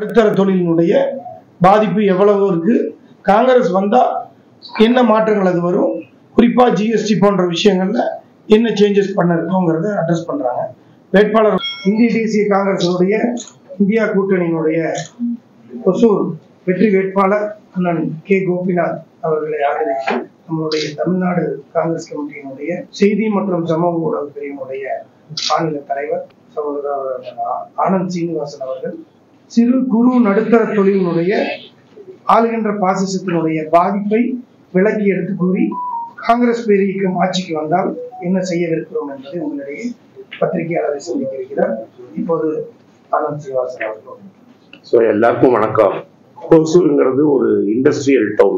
நடுத்தர தொழிலினுடைய பாதிப்பு எவ்வளவு இருக்கு காங்கிரஸ் வந்தா என்ன மாற்றங்கள் அது வரும் குறிப்பா ஜிஎஸ்டி போன்ற விஷயங்கள்ல என்ன சேஞ்சஸ் பண்ண இருக்கோங்கிறத அட்ரஸ் பண்றாங்க வேட்பாளர் இந்திய தேசிய காங்கிரசினுடைய இந்தியா கூட்டணியினுடைய ஒசூர் வெற்றி வேட்பாளர் அண்ணன் கே கோபிநாத் அவர்களை ஆதரித்து நம்மளுடைய தமிழ்நாடு காங்கிரஸ் கமிட்டியினுடைய செய்தி மற்றும் சமூக ஊடக பிரிவினுடைய மாநில தலைவர் சகோதரர் ஆனந்த் சீனிவாசன் அவர்கள் சிறு குறு நடுத்தர தொழிலினுடைய ஆளுகின்ற பாசிசத்தினுடைய பாதிப்பை விளக்கி எடுத்து கூறி காங்கிரஸ் பேரியக்கம் ஆட்சிக்கு வந்தால் என்ன செய்யவிருக்கிறோம் என்பதை உங்களிடையே பத்திரிகையாளரை சந்திக்க இருக்கிறார் இப்போது ஆனந்த் சீனிவாசன் அவர்கள் ஸோ எல்லாருக்கும் வணக்கம் ஹோசூருங்கிறது ஒரு இண்டஸ்ட்ரியல் டவுன்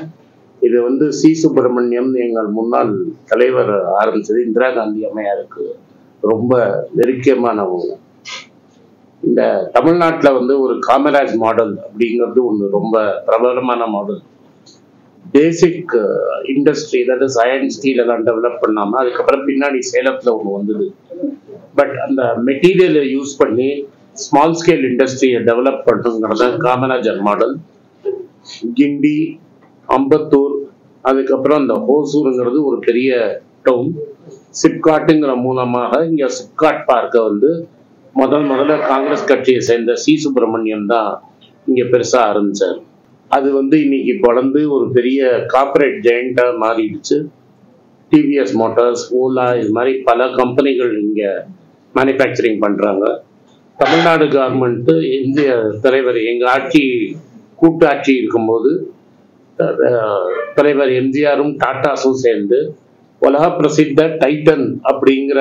இது வந்து சி சுப்பிரமணியம் எங்கள் முன்னாள் தலைவர் ஆரம்பிச்சது இந்திரா காந்தி அம்மையாருக்கு ரொம்ப நெருக்கமானவங்க இந்த தமிழ்நாட்டில் வந்து ஒரு காமராஜ் மாடல் அப்படிங்கிறது ஒன்று ரொம்ப பிரபலமான மாடல் பேசிக் இண்டஸ்ட்ரி அதாவது சயன்ஸ் ஸ்டீல் எல்லாம் டெவலப் பண்ணாமல் அதுக்கப்புறம் பின்னாடி சேலத்தில் ஒன்று வந்தது பட் அந்த மெட்டீரியலை யூஸ் பண்ணி ஸ்மால் ஸ்கேல் இண்டஸ்ட்ரியை டெவலப் பண்ணுங்கிறது தான் காமராஜர் மாடல் கிண்டி அம்பத்தூர் அதுக்கப்புறம் அந்த ஹோசூருங்கிறது ஒரு பெரிய டவுன் சிப்காட்டுங்கிற மூலமாக இங்கே சிப்காட் பார்க்கை வந்து முதல் முதல்ல காங்கிரஸ் கட்சியை சேர்ந்த சி சுப்பிரமணியம் தான் இங்கே பெருசாக ஆரம்பிச்சார் அது வந்து இன்னைக்கு வளர்ந்து ஒரு பெரிய கார்ப்பரேட் ஜெயண்டாக மாறிடுச்சு டிவிஎஸ் மோட்டார்ஸ் ஓலா இது மாதிரி பல கம்பெனிகள் இங்கே மேனுஃபேக்சரிங் பண்ணுறாங்க தமிழ்நாடு கவர்மெண்ட்டு இந்திய தலைவர் எங்கள் ஆட்சி கூட்டாட்சி இருக்கும்போது அஹ், தலைவர் எம்ஜிஆரும் டாட்டாஸும் சேர்ந்து உலக பிரசித்த டைட்டன் அப்படிங்கிற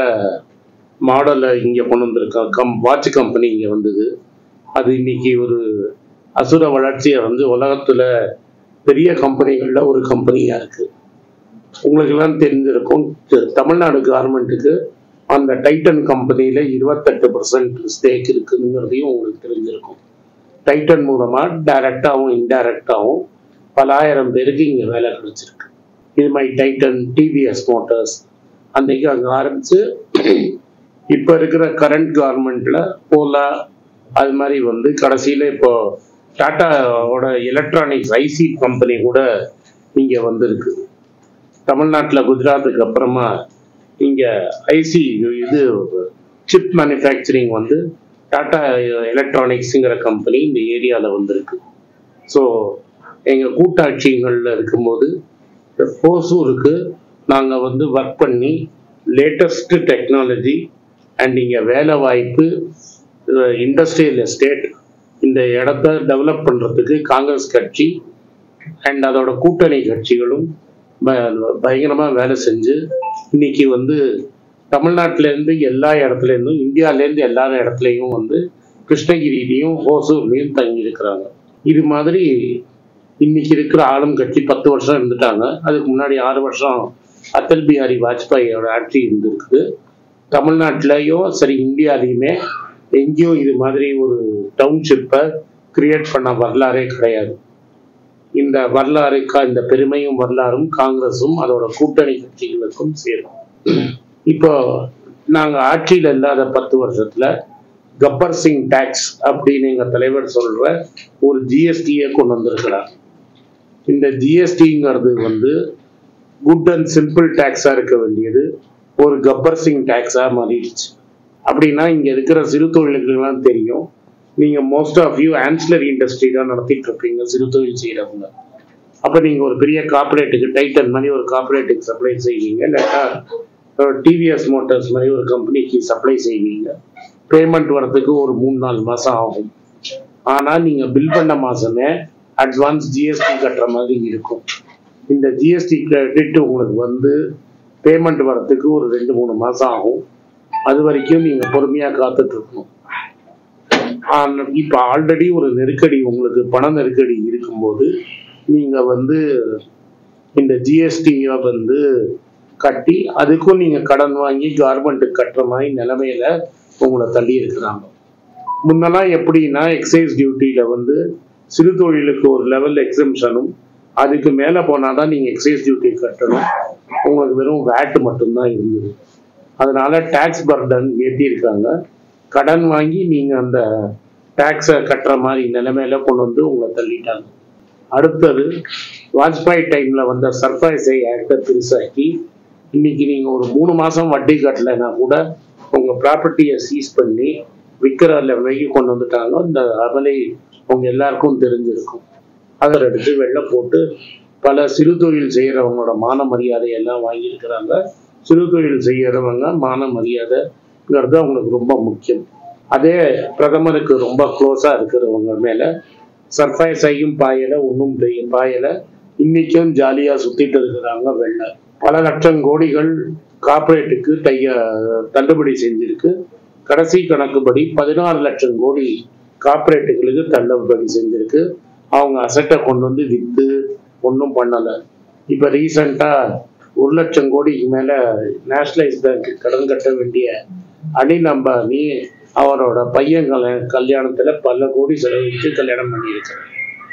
மாடலை இங்கே கொண்டு வந்திருக்காங்க கம் வாட்ச் கம்பெனி இங்கே வந்தது அது இன்னைக்கு ஒரு அசுர வளர்ச்சியை வந்து உலகத்தில் பெரிய கம்பெனிகளில் ஒரு கம்பெனியாக இருக்குது உங்களுக்கெல்லாம் தெரிஞ்சிருக்கும் த- தமிழ்நாடு கவர்மெண்ட்டுக்கு அந்த டைட்டன் கம்பெனியில் இருபத்தெட்டு பர்சன்ட் ஸ்டேக் இருக்குதுங்கிறதையும் உங்களுக்கு தெரிஞ்சிருக்கும் டைட்டன் மூலமாக டைரக்டாகவும் இன்டைரக்டாகவும் பலாயிரம் பேருக்கு இங்கே வேலை கிடைச்சிருக்கு இது மாதிரி டைட்டன் டிவிஎஸ் மோட்டார்ஸ் அன்னைக்கு அங்கே ஆரம்பித்து இப்போ இருக்கிற கரண்ட் கவர்மெண்ட்டில் ஓலா அது மாதிரி வந்து கடைசியில் இப்போ டாட்டாவோட எலக்ட்ரானிக்ஸ் ஐசி கம்பெனி கூட இங்கே வந்திருக்கு தமிழ்நாட்டில் குஜராத்துக்கு அப்புறமா இங்கே ஐசி இது சிப் மேனுஃபேக்சரிங் வந்து டாடா எலக்ட்ரானிக்ஸுங்கிற கம்பெனி இந்த ஏரியாவில் வந்திருக்கு ஸோ எங்கள் கூட்டாட்சிகளில் இருக்கும்போது இந்த ஹோசூருக்கு நாங்கள் வந்து ஒர்க் பண்ணி லேட்டஸ்ட் டெக்னாலஜி அண்ட் இங்கே வேலை வாய்ப்பு இண்டஸ்ட்ரியல் எஸ்டேட் இந்த இடத்த டெவலப் பண்ணுறதுக்கு காங்கிரஸ் கட்சி அண்ட் அதோட கூட்டணி கட்சிகளும் ப- பயங்கரமா வேலை செஞ்சு இன்னைக்கு வந்து தமிழ்நாட்டுல இருந்து எல்லா இடத்துல இருந்தும் இந்தியால இருந்து எல்லா இடத்துலையும் வந்து கிருஷ்ணகிரியிலையும் ஹோசூர்லையும் தங்கி இருக்கிறாங்க இது மாதிரி இன்னைக்கு இருக்கிற ஆளும் கட்சி பத்து வருஷம் இருந்துட்டாங்க அதுக்கு முன்னாடி ஆறு வருஷம் அடல் பிஹாரி வாஜ்பாயோட ஆட்சி இருந்திருக்குது தமிழ்நாட்டிலையும் சரி இந்தியாலையுமே எங்கேயும் இது மாதிரி ஒரு டவுன்ஷிப்பை கிரியேட் பண்ண வரலாறே கிடையாது இந்த வரலாறு கா- இந்த பெருமையும் வரலாறும் காங்கிரஸும் அதோட கூட்டணி கட்சிகளுக்கும் சேரும் இப்போ நாங்க ஆட்சியில் இல்லாத பத்து வருஷத்துல கப்பர் சிங் டாக்ஸ் அப்படின்னு எங்க தலைவர் சொல்ற ஒரு ஜிஎஸ்டியை கொண்டு வந்திருக்கிறார் இந்த ஜிஎஸ்டிங்கிறது வந்து குட் அண்ட் சிம்பிள் டாக்ஸா இருக்க வேண்டியது ஒரு கப்பர் சிங் டாக்ஸா மாறிடுச்சு அப்படின்னா இங்க இருக்கிற சிறு தொழில்களுக்கெல்லாம் தெரியும் நீங்க most of you ancillary industry தான் நடத்திட்டு இருப்பீங்க சிறு தொழில் செய்யறவங்க அப்ப நீங்க ஒரு பெரிய கார்பரேட்டுக்கு டைட்டன் மாதிரி ஒரு கார்பரேட்டுக்கு சப்ளை செய்வீங்க இல்லாட்டா டிவிஎஸ் மோட்டார்ஸ் மாதிரி ஒரு கம்பெனிக்கு சப்ளை செய்வீங்க பேமெண்ட் வரதுக்கு ஒரு மூணு நாலு மாசம் ஆகும் ஆனா நீங்க பில் பண்ண மாசமே அட்வான்ஸ் ஜிஎஸ்டி கட்டுற மாதிரி இருக்கும் இந்த ஜிஎஸ்டி கிரெடிட் உங்களுக்கு வந்து பேமெண்ட் வரதுக்கு ஒரு ரெண்டு மூணு மாசம் ஆகும் அது வரைக்கும் நீங்க பொறுமையா காத்துட்டு இருக்கணும் ஆனா, இப்ப ஆல்ரெடி ஒரு நெருக்கடி உங்களுக்கு பண நெருக்கடி இருக்கும்போது நீங்க வந்து இந்த ஜிஎஸ்டியை வந்து கட்டி அதுக்கும் நீங்க கடன் வாங்கி கவர்மெண்ட்டுக்கு கட்டுற மாதிரி நிலைமையில உங்களை தள்ளி இருக்கிறாங்க முன்னெல்லாம் எப்படின்னா எக்ஸைஸ் டியூட்டியில வந்து சிறு தொழிலுக்கு ஒரு லெவல் எக்ஸம்ஷனும் அதுக்கு மேல போனாதான் நீங்க எக்ஸைஸ் டியூட்டி கட்டணும் உங்களுக்கு வெறும் வேட் மட்டும்தான் இருந்தது அதனால டாக்ஸ் பர்டன் ஏற்றிருக்காங்க கடன் வாங்கி நீங்க அந்த டேக்ஸை கட்டுற மாதிரி நிலைமையில கொண்டு வந்து உங்களை தள்ளிட்டாங்க அடுத்தது வாஜ்பாய் டைம்ல வந்த சர்ப்ரைஸை ஆக்டை பெருசாக்கி இன்னைக்கு நீங்க ஒரு மூணு மாசம் வட்டி கட்டலைன்னா கூட உங்க ப்ராப்பர்ட்டியை சீஸ் பண்ணி விற்கிற லெவலுக்கு கொண்டு வந்துட்டாங்க இந்த அமலை உங்க எல்லாருக்கும் தெரிஞ்சிருக்கும் அதை எடுத்து வெளில போட்டு பல சிறு தொழில் செய்யறவங்களோட மான மரியாதை எல்லாம் வாங்கியிருக்கிறாங்க சிறு தொழில் செய்யறவங்க மான மரியாதைங்கிறது அவங்களுக்கு ரொம்ப முக்கியம் அதே பிரதமருக்கு ரொம்ப க்ளோஸா இருக்கிறவங்க மேல சர்ப்ரைஸ் ஆகியும் பாயல ஒன்றும் பாயல இன்னைக்கும் ஜாலியா சுத்திட்டு இருக்கிறாங்க வெள்ள பல லட்சம் கோடிகள் கார்ப்பரேட்டுக்கு தைய தள்ளுபடி செஞ்சிருக்கு கடைசி கணக்குப்படி பதினாறு லட்சம் கோடி கார்ப்பரேட்டுகளுக்கு தள்ளுபடி செஞ்சிருக்கு அவங்க அசட்டை கொண்டு வந்து வித்து ஒன்றும் பண்ணலை இப்போ ரீசண்டாக ஒரு லட்சம் கோடிக்கு மேலே நேஷனலைஸ் பேங்க் கடன் கட்ட வேண்டிய அனில் அம்பானி அவரோட பையன் கல்யா கல்யாணத்தில் பல கோடி செலவழித்து கல்யாணம் பண்ணியிருக்கிறார்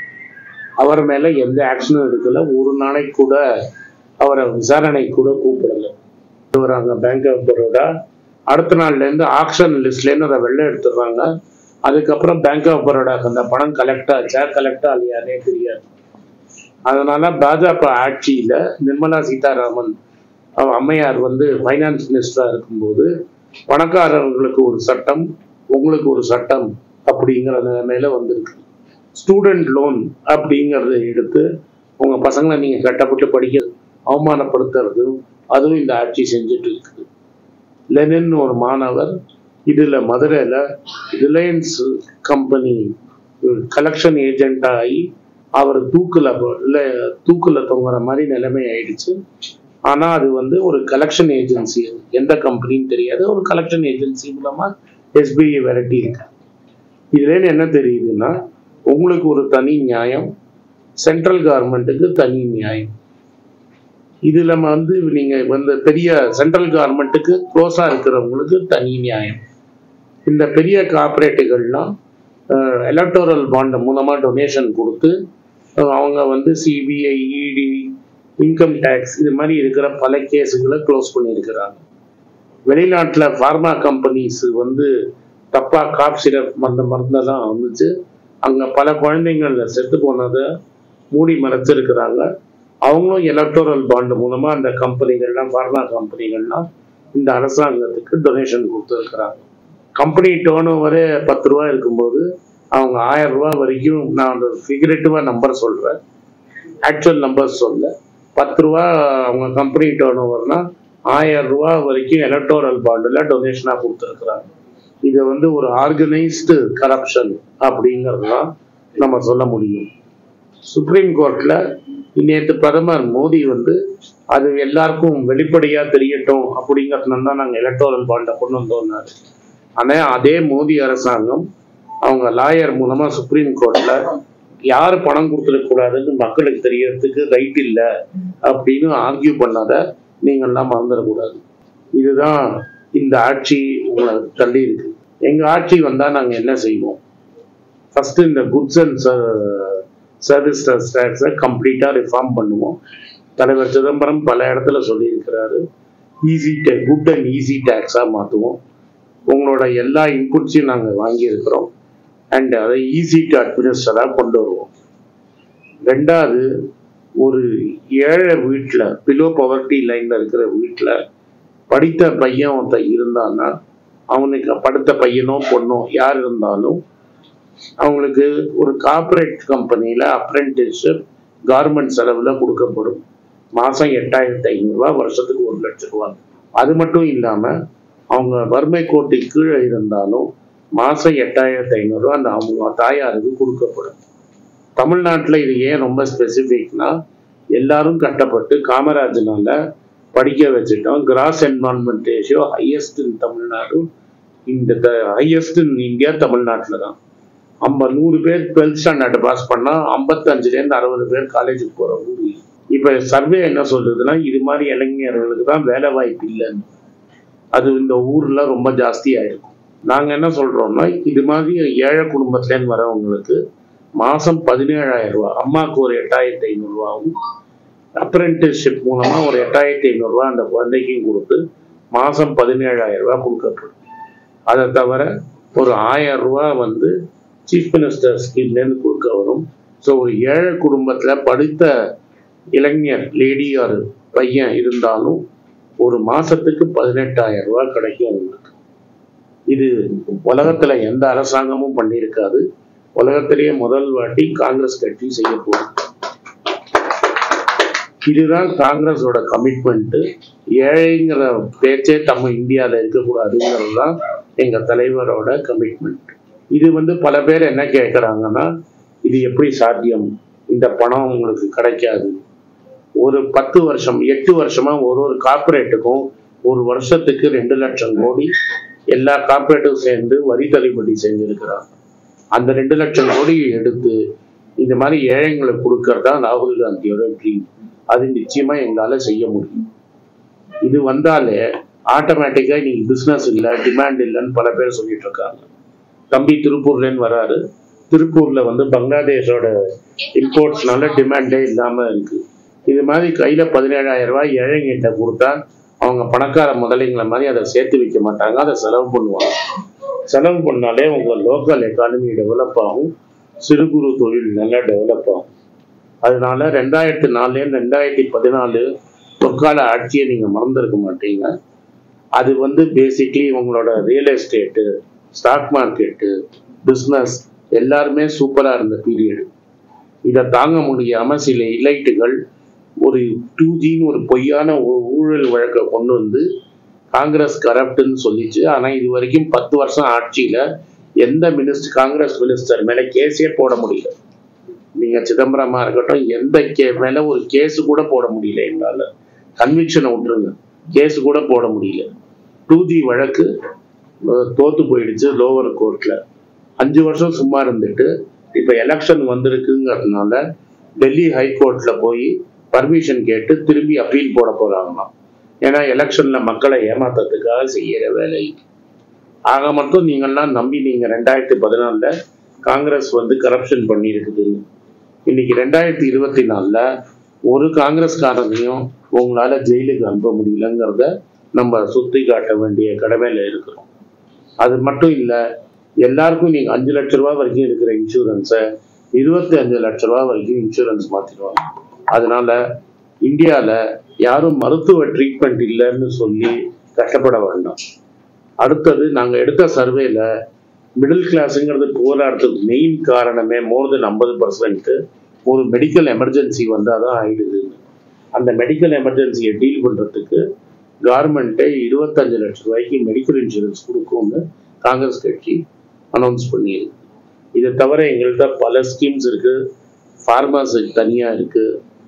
அவர் மேலே எந்த ஆக்ஷனும் எடுக்கல ஒரு நாளைக்கு கூட அவரை விசாரணை கூட கூப்பிடல வராங்க பேங்க் ஆஃப் பரோடா அடுத்த நாள்லேருந்து ஆக்ஷன் லிஸ்ட்லேருந்து அதை வெளில எடுத்துடுறாங்க அதுக்கப்புறம் பேங்க் ஆஃப் பரோடாக்கு அந்த பணம் கலெக்ட் ஆச்சா கலெக்ட் ஆகலையானே தெரியாது அதனால பாஜக ஆட்சியில நிர்மலா சீதாராமன் அவ அம்மையார் வந்து ஃபைனான்ஸ் மினிஸ்டரா இருக்கும்போது பணக்காரர்களுக்கு ஒரு சட்டம் உங்களுக்கு ஒரு சட்டம் அப்படிங்கிற நிலைமையில வந்திருக்கு ஸ்டூடெண்ட் லோன் அப்படிங்கிறத எடுத்து உங்க பசங்களை நீங்க கட்டப்பட்டு படிக்க அவமானப்படுத்துறது அதுவும் இந்த ஆட்சி செஞ்சுட்டு இருக்குது லெனின் ஒரு மாணவர் இதுல மதுரையில ரிலையன்ஸ் கம்பெனி கலெக்ஷன் ஏஜென்ட் ஆகி அவர் தூக்குல இல்ல தூக்குல தொங்குற மாதிரி நிலைமை ஆயிடுச்சு ஆனா அது வந்து ஒரு கலெக்ஷன் ஏஜென்சி எந்த கம்பெனின்னு தெரியாது ஒரு கலெக்ஷன் ஏஜென்சி மூலமா எஸ்பிஐ விரட்டி இருக்கு இதுல என்ன தெரியுதுன்னா உங்களுக்கு ஒரு தனி நியாயம் சென்ட்ரல் கவர்மெண்ட்டுக்கு தனி நியாயம் இதுல வந்து நீங்க வந்து பெரிய சென்ட்ரல் கவர்மெண்ட்டுக்கு க்ளோஸா இருக்கிறவங்களுக்கு தனி நியாயம் இந்த பெரிய கார்பரேட்டுகள்லாம் எலக்டோரல் பாண்ட் மூலமா டொனேஷன் கொடுத்து அவங்க வந்து சிபிஐ இடி இன்கம் டேக்ஸ் இது மாதிரி இருக்கிற பல கேஸுகளை க்ளோஸ் பண்ணியிருக்கிறாங்க வெளிநாட்டில் ஃபார்மா கம்பெனிஸ் வந்து தப்பாக காப் சிரப் அந்த மருந்தெல்லாம் வந்துச்சு அங்கே பல குழந்தைங்கள் செத்து போனதை மூடி மறைச்சிருக்கிறாங்க அவங்களும் எலக்டோரல் பாண்ட் மூலமாக அந்த கம்பெனிகள்லாம் ஃபார்மா கம்பெனிகள்லாம் இந்த அரசாங்கத்துக்கு டொனேஷன் கொடுத்துருக்குறாங்க கம்பெனி டேர்ன் ஓவரே பத்து ரூபா இருக்கும்போது அவங்க ஆயிரம் ரூபா வரைக்கும் நான் ஒரு ஃபிகரேட்டிவாக நம்பர் சொல்கிறேன் ஆக்சுவல் நம்பர் சொல்ல பத்து ரூபா அவங்க கம்பெனி டேர்ன் ஓவர்னா ஆயிரம் ரூபா வரைக்கும் எலக்டோரல் பாண்டில் டொனேஷனாக கொடுத்துருக்குறாங்க இது வந்து ஒரு ஆர்கனைஸ்டு கரப்ஷன் அப்படிங்கிறது தான் நம்ம சொல்ல முடியும் சுப்ரீம் கோர்ட்டில் நேற்று பிரதமர் மோடி வந்து அது எல்லாருக்கும் வெளிப்படையாக தெரியட்டும் அப்படிங்கிறதுனால தான் நாங்கள் எலக்டோரல் பாண்டை கொண்டு வந்தோம்னாரு ஆனால் அதே மோடி அரசாங்கம் அவங்க லாயர் மூலமா சுப்ரீம் கோர்ட்ல யார் பணம் கொடுத்துடக் கூடாதுன்னு மக்களுக்கு தெரியறதுக்கு ரைட் இல்லை அப்படின்னு ஆர்கியூ பண்ணாத நீங்கள்லாம் மறந்துடக்கூடாது இதுதான் இந்த ஆட்சி உங்களை தள்ளி இருக்கு எங்க ஆட்சி வந்தா நாங்க என்ன செய்வோம் ஃபர்ஸ்ட் இந்த குட்ஸ் அண்ட் சர்வீஸ் டேக்ஸை கம்ப்ளீட்டா ரிஃபார்ம் பண்ணுவோம் தலைவர் சிதம்பரம் பல இடத்துல சொல்லியிருக்கிறாரு easy day good and easy டேக்ஸாக மாற்றுவோம் உங்களோட எல்லா இன்புட்ஸையும் நாங்கள் வாங்கியிருக்கிறோம் அண்ட் அதை ஈஸி டு அட்மினிஸ்டராக கொண்டு வருவோம் ரெண்டாவது ஒரு ஏழை வீட்டில் பிலோ பவர்ட்டி லைனில் இருக்கிற வீட்டில் படித்த பையன் ஒருத்தன் இருந்தான்னா அவனுக்கு படுத்த பையனோ பொண்ணோ யார் இருந்தாலும் அவங்களுக்கு ஒரு கார்ப்பரேட் கம்பெனியில் அப்ரெண்டிஸ்ஷிப் கார்மெண்ட் செலவில் கொடுக்கப்படும் மாதம் எட்டாயிரத்தி ஐநூறுரூவா வருஷத்துக்கு ஒரு லட்ச ரூபா அது மட்டும் இல்லாமல் அவங்க வறுமை கோட்டுக்கு கீழே இருந்தாலும் மாதம் எட்டாயிரத்தி ஐநூறுரூவா அந்த அவங்க தாயாருக்கு கொடுக்கப்படும் தமிழ்நாட்டில் இது ஏன் ரொம்ப ஸ்பெசிஃபிக்னா எல்லாரும் கட்டப்பட்டு காமராஜனால படிக்க வச்சுட்டோம் கிராஸ் என்வான்மெண்ட் ரேஷியோ ஹையஸ்ட் இன் தமிழ்நாடு இந்த ஹையஸ்ட் இன் இந்தியா தமிழ்நாட்டில் தான் ஐம்பது நூறு பேர் டுவெல்த் ஸ்டாண்டர்ட் பாஸ் பண்ணால் ஐம்பத்தஞ்சுலேருந்து அறுபது பேர் காலேஜுக்கு போகிற ஊர் இப்போ சர்வே என்ன சொல்றதுன்னா இது மாதிரி இளைஞர்களுக்கு தான் வேலை வாய்ப்பு இல்லைன்னு அது இந்த ஊரில் ரொம்ப ஜாஸ்தியாக இருக்கும் நாங்கள் என்ன சொல்கிறோம்னா இது மாதிரி ஏழை குடும்பத்துலேருந்து வரவங்களுக்கு மாதம் பதினேழாயிரம் ரூபா அம்மாவுக்கு ஒரு எட்டாயிரத்தி ஐநூறுரூவாவும் அப்ரெண்டிஸ்ஷிப் மூலமாக ஒரு எட்டாயிரத்தி ஐநூறுரூவா அந்த குழந்தைக்கும் கொடுத்து மாதம் பதினேழாயிரம் ரூபா கொடுக்கப்படும் அதை தவிர ஒரு ஆயிரம் ரூபா வந்து சீஃப் மினிஸ்டர் ஸ்கீம்லேருந்து கொடுக்க வரும் ஸோ ஒரு ஏழை குடும்பத்தில் படித்த இளைஞர் லேடி ஆர் பையன் இருந்தாலும் ஒரு மாசத்துக்கு பதினெட்டாயிரம் ரூபாய் கிடைக்கும் உங்களுக்கு இது உலகத்துல எந்த அரசாங்கமும் பண்ணியிருக்காது உலகத்திலேயே முதல் வாட்டி காங்கிரஸ் கட்சி செய்ய போகுது இதுதான் காங்கிரஸோட கமிட்மெண்ட் ஏழைங்கிற பேச்சே நம்ம இந்தியாவில் இருக்கக்கூடாதுங்கிறது தான் எங்க தலைவரோட கமிட்மெண்ட் இது வந்து பல பேர் என்ன கேட்குறாங்கன்னா இது எப்படி சாத்தியம் இந்த பணம் உங்களுக்கு கிடைக்காது ஒரு பத்து வருஷம் எட்டு வருஷமா ஒரு ஒரு கார்பரேட்டுக்கும் ஒரு வருஷத்துக்கு ரெண்டு லட்சம் கோடி எல்லா கார்பரேட்டும் சேர்ந்து வரி தள்ளுபடி செஞ்சிருக்கிறாங்க அந்த ரெண்டு லட்சம் கோடியை எடுத்து இந்த மாதிரி ஏழைங்களுக்கு கொடுக்கறதா ராகுல் காந்தியோட ட்ரீம் அது நிச்சயமா எங்களால செய்ய முடியும் இது வந்தாலே ஆட்டோமேட்டிக்கா இன்னைக்கு பிசினஸ் இல்லை டிமாண்ட் இல்லைன்னு பல பேர் சொல்லிட்டு இருக்காங்க தம்பி திருப்பூர்லேருந்து வராரு திருப்பூர்ல வந்து பங்களாதேஷோட இம்போர்ட்ஸ்னால டிமாண்டே இல்லாம இருக்கு இது மாதிரி கையில பதினேழாயிரம் ரூபாய் ஏழைங்கிட்ட கொடுத்தா அவங்க பணக்கார முதலைங்களை மாதிரி அதை சேர்த்து வைக்க மாட்டாங்க அதை செலவு பண்ணுவாங்க செலவு பண்ணாலே உங்க லோக்கல் எக்கானமி டெவலப் ஆகும் சிறு குறு தொழில் நல்லா டெவலப் ஆகும் அதனால ரெண்டாயிரத்தி நாலுலேருந்து ரெண்டாயிரத்தி பதினாலு பொற்கால ஆட்சியை நீங்க மறந்துருக்க மாட்டீங்க அது வந்து பேசிக்லி உங்களோட real estate stock market business எல்லாருமே சூப்பராக இருந்த பீரியடு இதை தாங்க முடியாம சில இலைட்டுகள் ஒரு டூ ஜின்னு ஒரு பொய்யான ஊ- ஊழல் வழக்கை கொண்டு வந்து காங்கிரஸ் கரப்ட்னு சொல்லிச்சு ஆனா இது வரைக்கும் பத்து வருஷம் ஆட்சியில எந்த மினிஸ்டர் காங்கிரஸ் மினிஸ்டர் மேல கேஸே போட முடியல நீங்க சிதம்பரமா இருக்கட்டும் எந்த கே மேல ஒரு கேஸ் கூட போட முடியல எங்களால கன்விக்ஷனை விட்டுருங்க கேஸ் கூட போட முடியல டூ ஜி வழக்கு அஹ், தோத்து போயிடுச்சு லோவர் கோர்ட்ல அஞ்சு வருஷம் சும்மா இருந்துட்டு இப்ப எலெக்ஷன் வந்திருக்குங்கிறதுனால டெல்லி ஹைகோர்ட்ல போய் பர்மிஷன் கேட்டு திரும்பி அப்பீல் போட போறாங்களாம் ஏன்னா எலெக்ஷன்ல மக்களை ஏமாத்துறதுக்காக செய்யற வேலை ஆக மட்டும் நீங்கள்லாம் நம்பி நீங்க ரெண்டாயிரத்தி பதினாலுல காங்கிரஸ் வந்து கரப்ஷன் பண்ணி இருக்குதுன்னு இன்னைக்கு ரெண்டாயிரத்தி இருபத்தி நாலுல ஒரு காங்கிரஸ்காரனையும் உங்களால ஜெயிலுக்கு அனுப்ப முடியலங்கிறத நம்ம சுத்தி காட்ட வேண்டிய கடமையில இருக்கிறோம் அது மட்டும் இல்ல எல்லாருக்கும் நீங்க அஞ்சு லட்ச ரூபாய் வரைக்கும் இருக்கிற இன்சூரன்ஸை இருபத்தி அஞ்சு லட்ச ரூபாய் வரைக்கும் இன்சூரன்ஸ் மாத்திடுவாங்க அதனால இந்தியால யாரும் மருத்துவ ட்ரீட்மெண்ட் இல்லைன்னு சொல்லி கஷ்டப்பட வேண்டாம் அடுத்தது நாங்க எடுத்த சர்வேல மிடில் கிளாஸுங்கிறது போராடுறதுக்கு மெயின் காரணமே மோர் தென் ஐம்பது பர்சன்ட் ஒரு மெடிக்கல் எமர்ஜென்சி வந்தால் தான் ஆயிடுது அந்த மெடிக்கல் எமர்ஜென்சியை டீல் பண்றதுக்கு கவர்மெண்ட்டே இருபத்தஞ்சு லட்சம் ரூபாய்க்கு மெடிக்கல் இன்சூரன்ஸ் கொடுக்கும்னு காங்கிரஸ் கட்சி அனௌன்ஸ் பண்ணியிருக்கு இதை தவிர எங்கள்கிட்ட பல ஸ்கீம்ஸ் இருக்கு ஃபார்மர்ஸுக்கு தனியா இருக்கு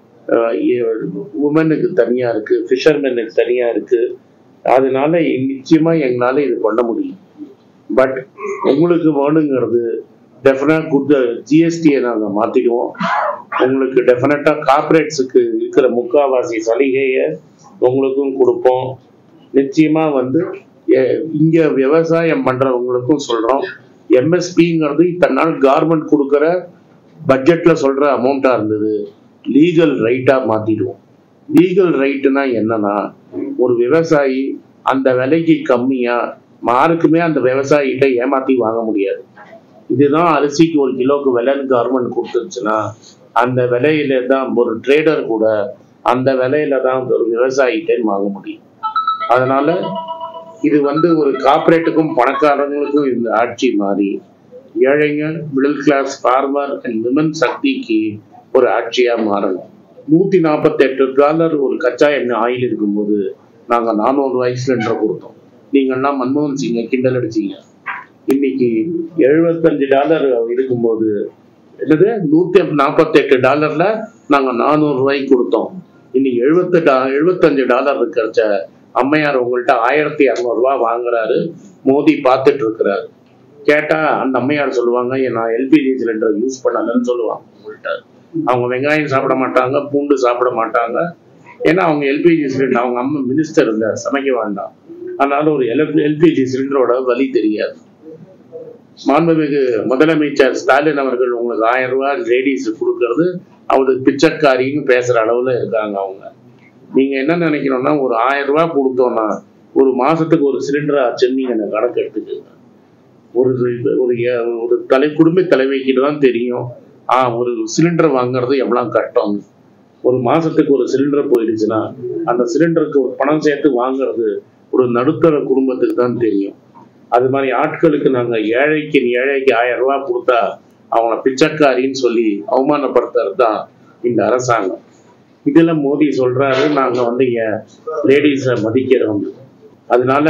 உமனுக்கு தனியா இருக்கு ஃபிஷர்மேனுக்கு தனியா இருக்கு அதனால நிச்சயமா எங்களால இது பண்ண முடியும் பட் உங்களுக்கு வேணுங்கிறது டெஃபினட் குட் ஜிஎஸ்டியை நாங்கள் மாற்றிடுவோம் உங்களுக்கு டெஃபினட்டாக கார்பரேட்ஸுக்கு இருக்கிற முக்காவாசி சலுகையை உங்களுக்கும் கொடுப்போம் நிச்சயமாக வந்து எ- இங்க விவசாயம் பண்றவங்களுக்கும் சொல்றோம் எம்எஸ்பிங்கிறது இத்தனை நாள் கார்மெண்ட் கொடுக்குற பட்ஜெட்ல சொல்ற அமௌண்ட்டா இருந்தது லீகல் ரைட்டா மாத்திடுவோம் லீகல் ரைட்டுனா என்னன்னா ஒரு விவசாயி அந்த விலைக்கு கம்மியா மாருக்குமே அந்த விவசாயிகிட்ட ஏமாத்தி வாங்க முடியாது இதுதான் அரிசிக்கு ஒரு கிலோக்கு விலைன்னு கவர்மெண்ட் கொடுத்துருச்சுன்னா அந்த விலையில தான் ஒரு ட்ரேடர் கூட அந்த விலையில தான் ஒரு விவசாயிகிட்ட வாங்க முடியும் அதனால இது வந்து ஒரு கார்ப்பரேட்டுக்கும் பணக்காரங்களுக்கும் இந்த ஆட்சி மாறி ஏழைங்க middle class farmer and women சக்திக்கு ஒரு ஆட்சியா மாறணும் நூத்தி நாற்பத்தெட்டு டாலர் ஒரு கச்சா எண்ணெய் ஆயில் இருக்கும்போது நாங்க நானூறு ரூபாய் சிலிண்டர் கொடுத்தோம் நீங்கள்லாம் மன்மோகன் சிங்கை கிண்டல் அடிச்சீங்க இன்னைக்கு எழுபத்தஞ்சு டாலர் இருக்கும்போது என்னது நூத்தி நாற்பத்தெட்டு டாலர்ல நாங்க நானூறு ரூபாய்க்கு கொடுத்தோம் இன்னைக்கு எழுபத்து டா எழுபத்தஞ்சு டாலர் இருக்கிறச்ச அம்மையார் உங்கள்கிட்ட ஆயிரத்தி இரநூறுவா வாங்குறாரு மோடி பார்த்துட்டு இருக்கிறாரு கேட்டா அந்த அம்மையார் சொல்லுவாங்க "ஏன் நான் எல்பிஜி சிலிண்டர் யூஸ் பண்ணலன்னு சொல்லுவாங்க உங்கள்கிட்ட அவங்க வெங்காயம் சாப்பிட மாட்டாங்க பூண்டு சாப்பிட மாட்டாங்க ஏன்னா அவங்க எல்பிஜி சிலிண்டர் அவங்க அம்மா மினிஸ்டர் இல்லை சமைக்க வேண்டாம் அதனால ஒரு எல்பிஜி சிலிண்டரோட வலி தெரியாது மாண்புமிகு முதலமைச்சர் ஸ்டாலின் அவர்கள் உங்களுக்கு ஆயிரம் ரூபாய் லேடிஸ் கொடுக்கறது அவருக்கு பிச்சைக்காரின்னு பேசுற அளவுல இருக்காங்க அவங்க நீங்க என்ன நினைக்கணும்னா ஒரு ஆயிரம் ரூபாய் கொடுத்தோம்னா ஒரு மாசத்துக்கு ஒரு சிலிண்டர் ஆச்சுன்னு நீங்க அந்த கணக்கு எடுத்துக்கோங்க ஒரு இது- ஒரு ஏ- ஒரு தலை குடும்ப தலைவிக்கிட்ட தான் தெரியும் ஆ ஒரு சிலிண்டர் வாங்குறது எவ்வளோ கஷ்டம் ஒரு மாசத்துக்கு ஒரு சிலிண்டர் போயிடுச்சுன்னா அந்த சிலிண்டருக்கு ஒரு பணம் சேர்த்து வாங்குறது ஒரு நடுத்தர குடும்பத்துக்கு தான் தெரியும் அது மாதிரி ஆட்களுக்கு நாங்க ஏழைக்கு ஏழைக்கு ஆயிரம் ரூபாய் கொடுத்தா அவங்கள பிச்சைக்காரின்னு சொல்லி அவமானப்படுத்துறது தான் இந்த அரசாங்கம் இதுல மோடி சொல்றாரு நாங்க வந்து என் லேடிஸை மதிக்கிறோம் அதனால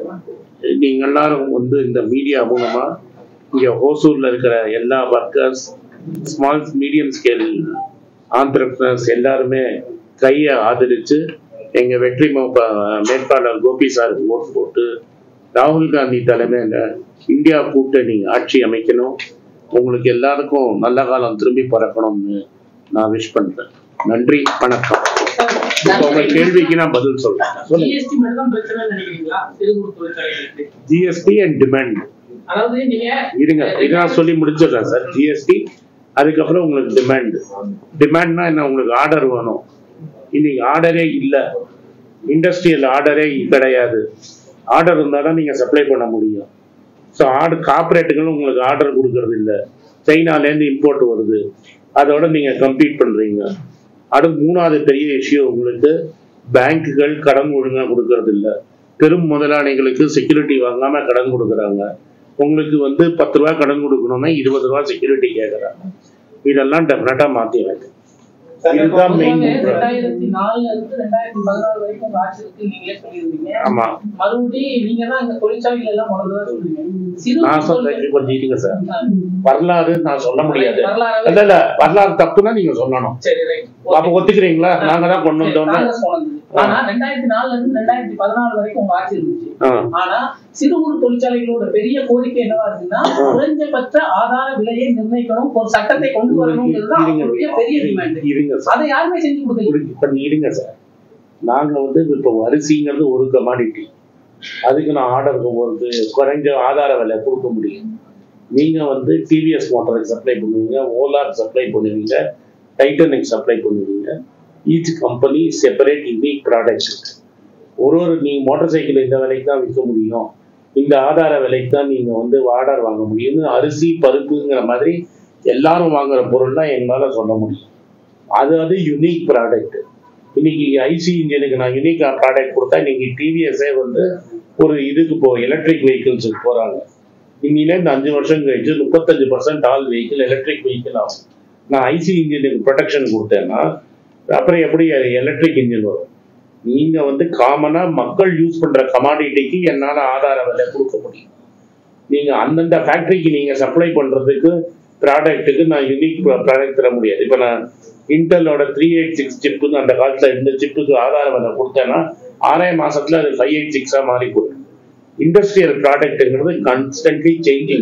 நீங்க எல்லாரும் வந்து இந்த மீடியா மூலமா இங்க ஹோசூர்ல இருக்கிற எல்லா workers small medium scale entrepreneurs எல்லாருமே கையை ஆதரிச்சு எங்க வெற்றி மோ- வேட்பாளர் கோபி சாருக்கு ஓட்டு போட்டு ராகுல் காந்தி தலைமையில இந்தியா கூட்டணி ஆட்சி அமைக்கணும் உங்களுக்கு எல்லாருக்கும் நல்ல காலம் திரும்பி பிறக்கணும்னு நான் விஷ் பண்றேன் நன்றி வணக்கம் இப்போ உங்க கேள்விக்கு நான் பதில் சொல்றேன் சொல்லுங்க ஜிஎஸ்டி மட்டும் தான் பிரச்சனை நினைக்கிறீங்களா சிறு குறு தொழிற்சாலைகளுக்கு ஜிஎஸ்டி அண்ட் டிமாண்ட் அதாவது நீங்க இருங்க இதை நான் சொல்லி முடிச்சிடுறேன் சார் ஜிஎஸ்டி அதுக்கப்புறம் உங்களுக்கு டிமாண்ட் டிமாண்ட்னா என்ன உங்களுக்கு ஆர்டர் வேணும் இன்னைக்கு ஆர்டரே இல்லை இண்டஸ்ட்ரியல் ஆர்டரே கிடையாது ஆர்டர் இருந்தால் தான் நீங்கள் சப்ளை பண்ண முடியும் ஸோ ஆர்டர் கார்பரேட்டுகளும் உங்களுக்கு ஆர்டர் கொடுக்கறது இல்லை சைனாலேருந்து இம்போர்ட் வருது அதோட நீங்கள் கம்ப்ளீட் பண்ணுறீங்க அடுத்து மூணாவது பெரிய இஷ்யூ உங்களுக்கு பேங்க்குகள் கடன் ஒழுங்காக கொடுக்கறது இல்லை பெரும் முதலாளிகளுக்கு செக்யூரிட்டி வாங்காம கடன் கொடுக்குறாங்க உங்களுக்கு வந்து பத்து ரூபா கடன் கொடுக்கணும்னா இருபது ரூபா செக்யூரிட்டி கேட்குறாங்க இதெல்லாம் டெஃபினட்டா மாத்தி வைக்கும் இதுதான் மெயின் பொதுவாக ரெண்டாயிரத்தி நாலுல இருந்து ரெண்டாயிரத்தி பதினாறு வரைக்கும் உங்க ஆட்சி இருக்கு நீங்களே சொல்லியிருந்தீங்க ஆமா மறுபடியும் நீங்க தான் இந்த தொழிற்சாலைகள் எல்லாம் முதல்ல சொல்றீங்க சிறு நான் குறு சொல்றேன் கொஞ்சம் இருங்க சார் தொழில் வரலாறு நான் சொல்ல முடியாது வரலாறாவே இல்ல இல்ல வரலாறு தப்புன்னா நீங்க சொல்லணும் சரி ரைட் அப்ப ஒத்துக்கிறீங்களா நாங்க தான் கொண்டு வந்தோம்னு காங்கிரஸ் கொண்டு வந்தது. ஆனா ரெண்டாயிரத்தி நாலுல இருந்து ரெண்டாயிரத்தி பதினாலு வரைக்கும் உங்க ஆட்சி இருந்துச்சு ஆ, ஆனா சிறு குறு தொழிற்சாலைகளோட பெரிய கோரிக்கை என்னவா இருக்குன்னா குறைஞ்சபட்ச ஆதார விலையை நிர்ணயிக்கணும் ஒரு சட்டத்தை கொண்டு வரணுங்கிறது தான் இருங்க அவங்களுடைய பெரிய டிமாண்ட் இருங்க சார் அதை யாருமே செஞ்சு கொடுக்கல இருங்க, இப்ப இருங்க சார் நாங்க வந்து இப்போ அரிசிங்கிறது ஒரு கமாடிட்டி அதுக்கு நான் ஆர்டர் போகிறது குறைஞ்ச ஆதார விலை கொடுக்க முடியும் நீங்க வந்து டிவிஎஸ் மோட்டருக்கு சப்ளை பண்ணுவீங்க ஓலாக்கு சப்ளை பண்ணுவீங்க டைட்டனுக்கு சப்ளை பண்ணுவீங்க each company separate unique products இருக்கு ஒரு ஒரு நீங்க மோட்டார் சைக்கிள் இந்த விலைக்கு தான் விற்க முடியும் இந்த ஆதார விலைக்கு தான் நீங்க வந்து ஆர்டர் வாங்க முடியும்னு அரிசி பருப்புங்கிற மாதிரி எல்லாரும் வாங்குற பொருள் தான் எங்களால சொல்ல முடியும் அது அது யூனிக் ப்ராடக்ட் இன்னைக்கு ஐசி இன்ஜினுக்கு நான் யூனிக் ப்ராடக்ட் கொடுத்தா இன்னைக்கு டிவிஎஸ்ஏ வந்து ஒரு இதுக்கு போ எலக்ட்ரிக் வெஹிக்கிள்ஸுக்கு போறாங்க இன்னிலேருந்து அஞ்சு வருஷம் கழிச்சு முப்பத்தஞ்சு percent all vehicle electric vehicle ஆகும் நான் ஐசி இன்ஜினுக்கு ப்ரொடெக்ஷன் கொடுத்தேன்னா அப்புறம் எப்படி எலக்ட்ரிக் இன்ஜின் வரும் நீங்க வந்து காமனா மக்கள் யூஸ் பண்ற கமாடிட்டிக்கு என்னால ஆதார விலை கொடுக்க முடியும் நீங்க அந்தந்த ஃபேக்டரிக்கு நீங்க சப்ளை பண்றதுக்கு ப்ராடக்ட்டுக்கு நான் யூனிக் ப்ராடக்ட் தர முடியாது இப்போ நான் இன்டெலோட த்ரீ எயிட் சிக்ஸ் சிப்புன்னு அந்த காலத்துல இந்த சிப்புக்கு ஆதார விலை கொடுத்தேன்னா ஆறே மாசத்துல அது ஃபைவ் எயிட் சிக்ஸா மாறி போயிடும் இண்டஸ்ட்ரியல் ப்ராடக்ட்டுங்கிறது கான்ஸ்டன்ட்லி சேஞ்சிங்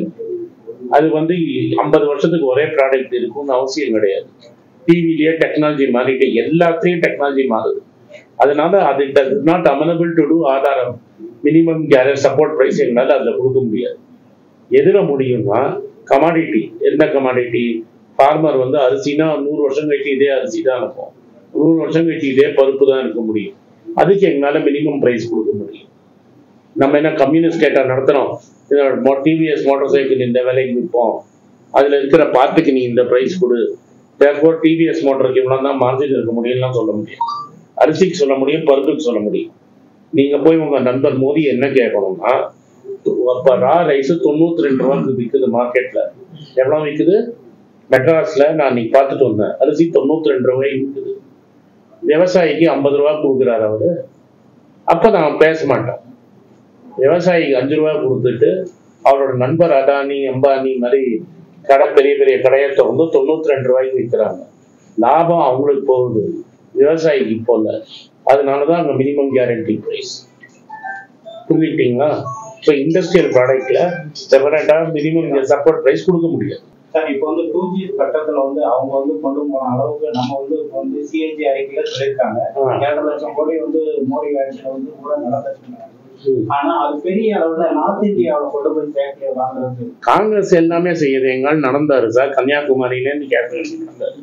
அது வந்து ஐம்பது வருஷத்துக்கு ஒரே ப்ராடக்ட் இருக்கும்னு அவசியம் கிடையாது டிவிலேயே டெக்னாலஜி மாறிட்டு எல்லாத்துலேயும் டெக்னாலஜி மாறுது அதனால அது does not amenable to to ஆதாரம் மினிமம் கேரட் சப்போர்ட் ப்ரைஸ் எங்களால் அதில் கொடுக்க முடியாது எதுல முடியும்னா கமாடிட்டி எந்த கமாடிட்டி ஃபார்மர் வந்து அரிசினா நூறு வருஷம் கழிச்சு இதே அரிசி தான் இருக்கும் நூறு வருஷம் கழிச்சு இதே பருப்பு தான் இருக்க முடியும் அதுக்கு எங்களால் மினிமம் ப்ரைஸ் கொடுக்க முடியும் நம்ம என்ன கம்யூனிஸ்ட் டேட்டா நடத்துறோம் டிவிஎஸ் மோட்டார் சைக்கிள் இந்த விலைக்கு விற்போம் அதில் இருக்கிற பார்ட்டுக்கு நீ இந்த ப்ரைஸ் கொடு தேர்ஃபோர் டிவிஎஸ் மோட்டருக்கு இவ்வளோ தான் மார்ஜின் இருக்க முடியும்லாம் சொல்ல முடியும் அரிசிக்கு சொல்ல முடியும் பருப்புக்கு சொல்ல முடியும் நீங்கள் போய் உங்கள் நண்பர் மோடி என்ன கேட்கணும்னா இப்போ ரா ரைஸ் தொண்ணூத்தி ரெண்டு ரூபாய்க்கு விற்குது மார்க்கெட்ல எவ்வளோ விற்குது மெட்ராஸ்ல நான் இன்னைக்கு பார்த்துட்டு வந்தேன் அரிசி தொண்ணூத்தி ரெண்டு ரூபாய்க்கு விற்குது விவசாயிக்கு ஐம்பது ரூபா கொடுக்குறாரு அவரு அப்ப நான் பேச மாட்டேன் விவசாயிக்கு அஞ்சு ரூபா கொடுத்துட்டு அவரோட நண்பர் அதானி அம்பானி மாதிரி கடை பெரிய பெரிய கடையை திறந்து தொண்ணூத்தி ரெண்டு ரூபாய்க்கு விற்கிறாங்க லாபம் அவங்களுக்கு போகுது விவசாயிக்கு போல அதனாலதான் அங்க மினிமம் கேரண்டி ப்ரைஸ் புரிஞ்சுக்கிட்டீங்களா ஸோ இண்டஸ்ட்ரியல் ப்ராடக்ட்ல செப்பரேட்டா மினிமம் சப்போர்ட் ப்ரைஸ் கொடுக்க முடியாது சார் இப்போ வந்து டூ ஜி கட்டத்துல வந்து அவங்க வந்து கொண்டு போன அளவுக்கு நம்ம வந்து இப்போ வந்து சிஎன்ஜி அறிக்கையில சொல்லியிருக்காங்க ஆ. ஏழரை லட்சம் கோடி வந்து மோடி ஆட்சியில வந்து கூட நடந்துச்சு ஆனா அது பெரிய அளவுல நார்த் இந்தியாவுல கொண்டு போய் ஃபேக்டரி வாங்குறது காங்கிரஸ் எல்லாமே செய்யுது எங்கால் நடந்தாரு சார் கன்னியாகுமரியிலேருந்து கேபினட் நடந்தாரு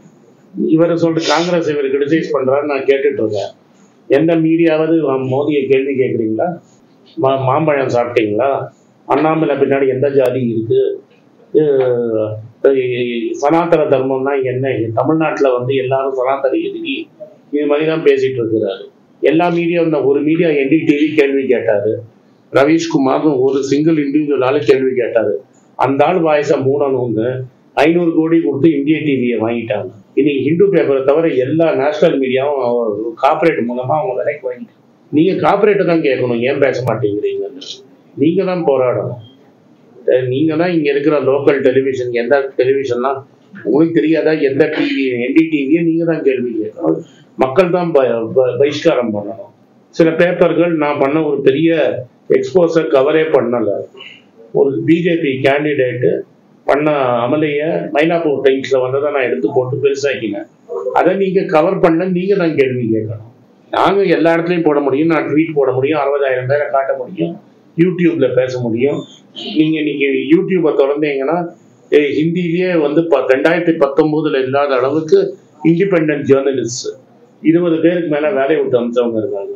இவர் சொல்லிட்டு காங்கிரஸ் இவர் கிரிட்டிசைஸ் பண்றாரு நான் கேட்டுட்டு இருக்கேன் எந்த மீடியாவது மோதியை கேள்வி கேட்குறீங்களா மா மாம்பழம் சாப்பிட்டீங்களா அண்ணாமலை பின்னாடி எந்த ஜாதி இருக்கு அஹ் அஹ் சனாதன தர்மம்னா என்ன தமிழ்நாட்டில் வந்து எல்லாரும் சனாதன எதிரி இது மாதிரி தான் பேசிட்டு இருக்கிறாரு எல்லா மீடியா ஒரு மீடியா என்டிடிவி கேள்வி கேட்டாரு ரவீஷ்குமார் ஒரு சிங்கிள் இண்டிவிஜுவலால கேள்வி கேட்டாரு அந்த ஆள் வாய்ஸை மூடணும்னு ஐநூறு கோடி கொடுத்து இந்திய டிவியை வாங்கிட்டாங்க இன்னைக்கு ஹிந்து பேப்பரை தவிர எல்லா நேஷனல் மீடியாவும் கார்பரேட் மூலமா அவங்க விலைக்கு வாங்கிட்டாங்க நீங்க கார்பரேட்டை தான் கேட்கணும் ஏன் பேச மாட்டேங்கிறீங்கன்னு நீங்க தான் போராடணும் அஹ் நீங்க தான் இங்க இருக்கிற லோக்கல் டெலிவிஷன் எந்த டெலிவிஷன்லாம் உங்களுக்கு தெரியாதா எந்த டிவி என்டி டிவியை நீங்க தான் கேள்வி கேட்கணும் மக்கள் தான் ப- ப- பகிஷ்காரம் பண்ணணும் சில பேப்பர்கள் நான் பண்ண ஒரு பெரிய எக்ஸ்போசர் கவரே பண்ணல ஒரு பிஜேபி கேண்டிடேட்டு பண்ண அமலைய மயிலாப்பூர் டைம்ஸ்ல வந்ததை நான் எடுத்து போட்டு பெருசாக்கினேன் அதை நீங்க கவர் பண்ண நீங்க தான் கேள்வி கேட்கணும் நாங்க எல்லா இடத்துலயும் போட முடியும் நான் ட்வீட் போட முடியும் அறுபதாயிரம் பேரை காட்ட முடியும் யூடியூப்ல பேச முடியும் நீங்க இன்னைக்கு யூடியூபை திறந்தீங்கன்னா eh, ஹிந்திலேயே வந்து ப- ரெண்டாயிரத்தி பத்தொன்பதுல இல்லாத அளவுக்கு இண்டிபெண்டன்ட் ஜேர்னலிஸ்ட் இருபது பேருக்கு மேல வேலையை விட்டு அமிச்சவங்க இருக்காங்க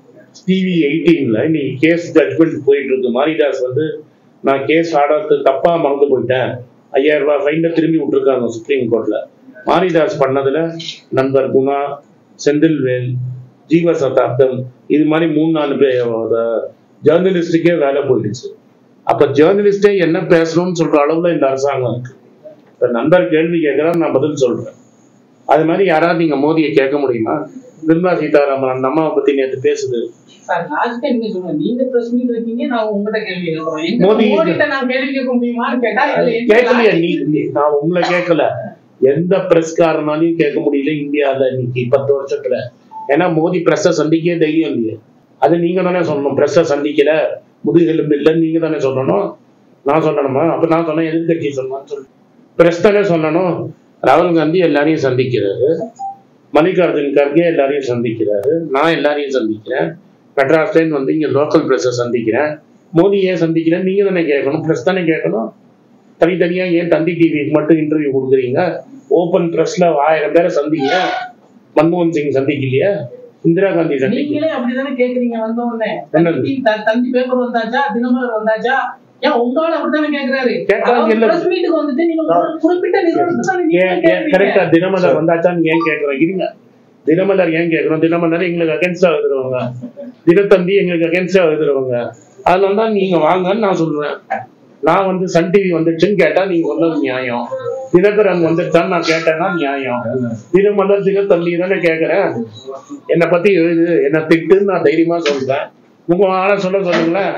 டிவி எயிட்டீன்ல இன்னைக்கு கேஸ் ஜட்மெண்ட் போயிட்டு இருக்கு மாரிதாஸ் வந்து நான் கேஸ் ஆடுறது தப்பா மறந்து போயிட்டேன் ஐயாயிரம் ரூபாய் ஃபைன்ல திரும்பி விட்டுருக்காங்க சுப்ரீம் கோர்ட்ல மாரிதாஸ் பண்ணதுல நண்பர் குணா செந்தில்வேல் ஜீவ சதாப்தம் இது மாதிரி மூணு நாலு பேர் ஜேர்னலிஸ்டுக்கே வேலை போயிடுச்சு அப்ப ஜேர்னலிஸ்டே என்ன பேசணும்னு சொல்ற அளவுல இந்த அரசாங்கம் இருக்கு இப்ப நண்பர் கேள்வி கேட்கிறா நான் பதில் சொல்றேன் அது மாதிரி யாராவது நீங்க மோதியை கேட்க முடியுமா நிர்மலா சீதாராமன் அந்த அம்மாவை பத்தி நேத்து பேசுது சார் லாஸ்ட் நீங்க சொல்லுங்க நீங்க பிரஸ் மீட் இருக்கீங்க நான் உங்ககிட்ட கேள்வி கேட்கறோம் எங்க மோடி- மோடிட்ட நான் கேள்வி கேட்க முடியுமான்னு கேட்டா இதுல என்ன கேட்கலையா நீ logic? நீ- நான் உங்களை கேட்கல எந்த பிரஸ்காரனாலையும் கேட்க முடியல இந்தியால இன்னைக்கு பத்து வருஷத்துல ஏன்னா மோடி பிரஸ்ஸை சந்திக்கவே தைரியம் இல்லையே அது நீங்க தானே சொல்லணும் பிரஸ்ஸை சந்திக்கல முதுகெலும்பு இல்லைன்னு நீங்க தானே சொல்லணும் நான் சொல்லணுமா அப்ப நான் சொன்னேன் எதிர்கட்சி சொன்னான்னு சொல்லு பிரஸ் தானே சொல்லணும் ராகுல் காந்தி எல்லாரையும் சந்திக்கிறாரு மல்லிகார்ஜுன் கர்கே எல்லாரையும் சந்திக்கிறாரு நான் எல்லாரையும் சந்திக்கிறேன் மெட்ராஸ்லேருந்து வந்து இங்க லோக்கல் பிரஸ்ஸை சந்திக்கிறேன் மோடி ஏன் சந்திக்கிறேன் நீங்க தானே கேட்கணும் பிரஸ் தானே கேட்கணும் தனித்தனியா ஏன் தந்தி டிவிக்கு மட்டும் இன்டர்வியூ கொடுக்குறீங்க ஓப்பன் பிரஸ்ல ஆயிரம் பேரை சந்திங்க மன்மோகன் சிங் சந்திக்கலையா இந்திரா காந்தி சந்திக்கல நீங்களே அப்படிதானே கேக்குறீங்க வந்த உடனே என்னது? தந்தி த- தந்தி பேப்பர் வந்தாச்சா தினமலர் வந்தாச்சா ஏன் உங்களால அப்படித்தானே கேக்குறாரு கேட்கறாங்க இல்ல. பிரஸ் மீட்டுக்கு வந்துட்டு நீங்க ஒரு குறிப்பிட்ட நிறுவனத்தை தானே நீங்க ஏன் கேக்குறீங்க. கரெக்டா தினமலர் வந்தாச்சான்னு ஏன் கேட்கறோம் இருங்க தினமலர் ஏன் கேட்கறோம் தினமலர் எங்களுக்கு அகேன்ஸ்டா எழுதுறவங்க தினத்தந்தி எங்களுக்கு அகேன்ஸ்டா எழுதுறவங்க அதனால தான் நீங்க வாங்கன்னு நான் சொல்றேன் நான் வந்து சன் டிவி வந்துச்சுன்னு கேட்டா நீங்க சொன்னது நியாயம் தினகரன் வந்துச்சான்னு நான் கேட்டேன்னா நியாயம் தினமலர் தினத்தந்தி தானே கேட்கறேன் என்னை பத்தி எழுது என்ன திட்டுன்னு நான் தைரியமா சொல்றேன் உங்க ஆளை சொல்ல சொல்லுங்களேன்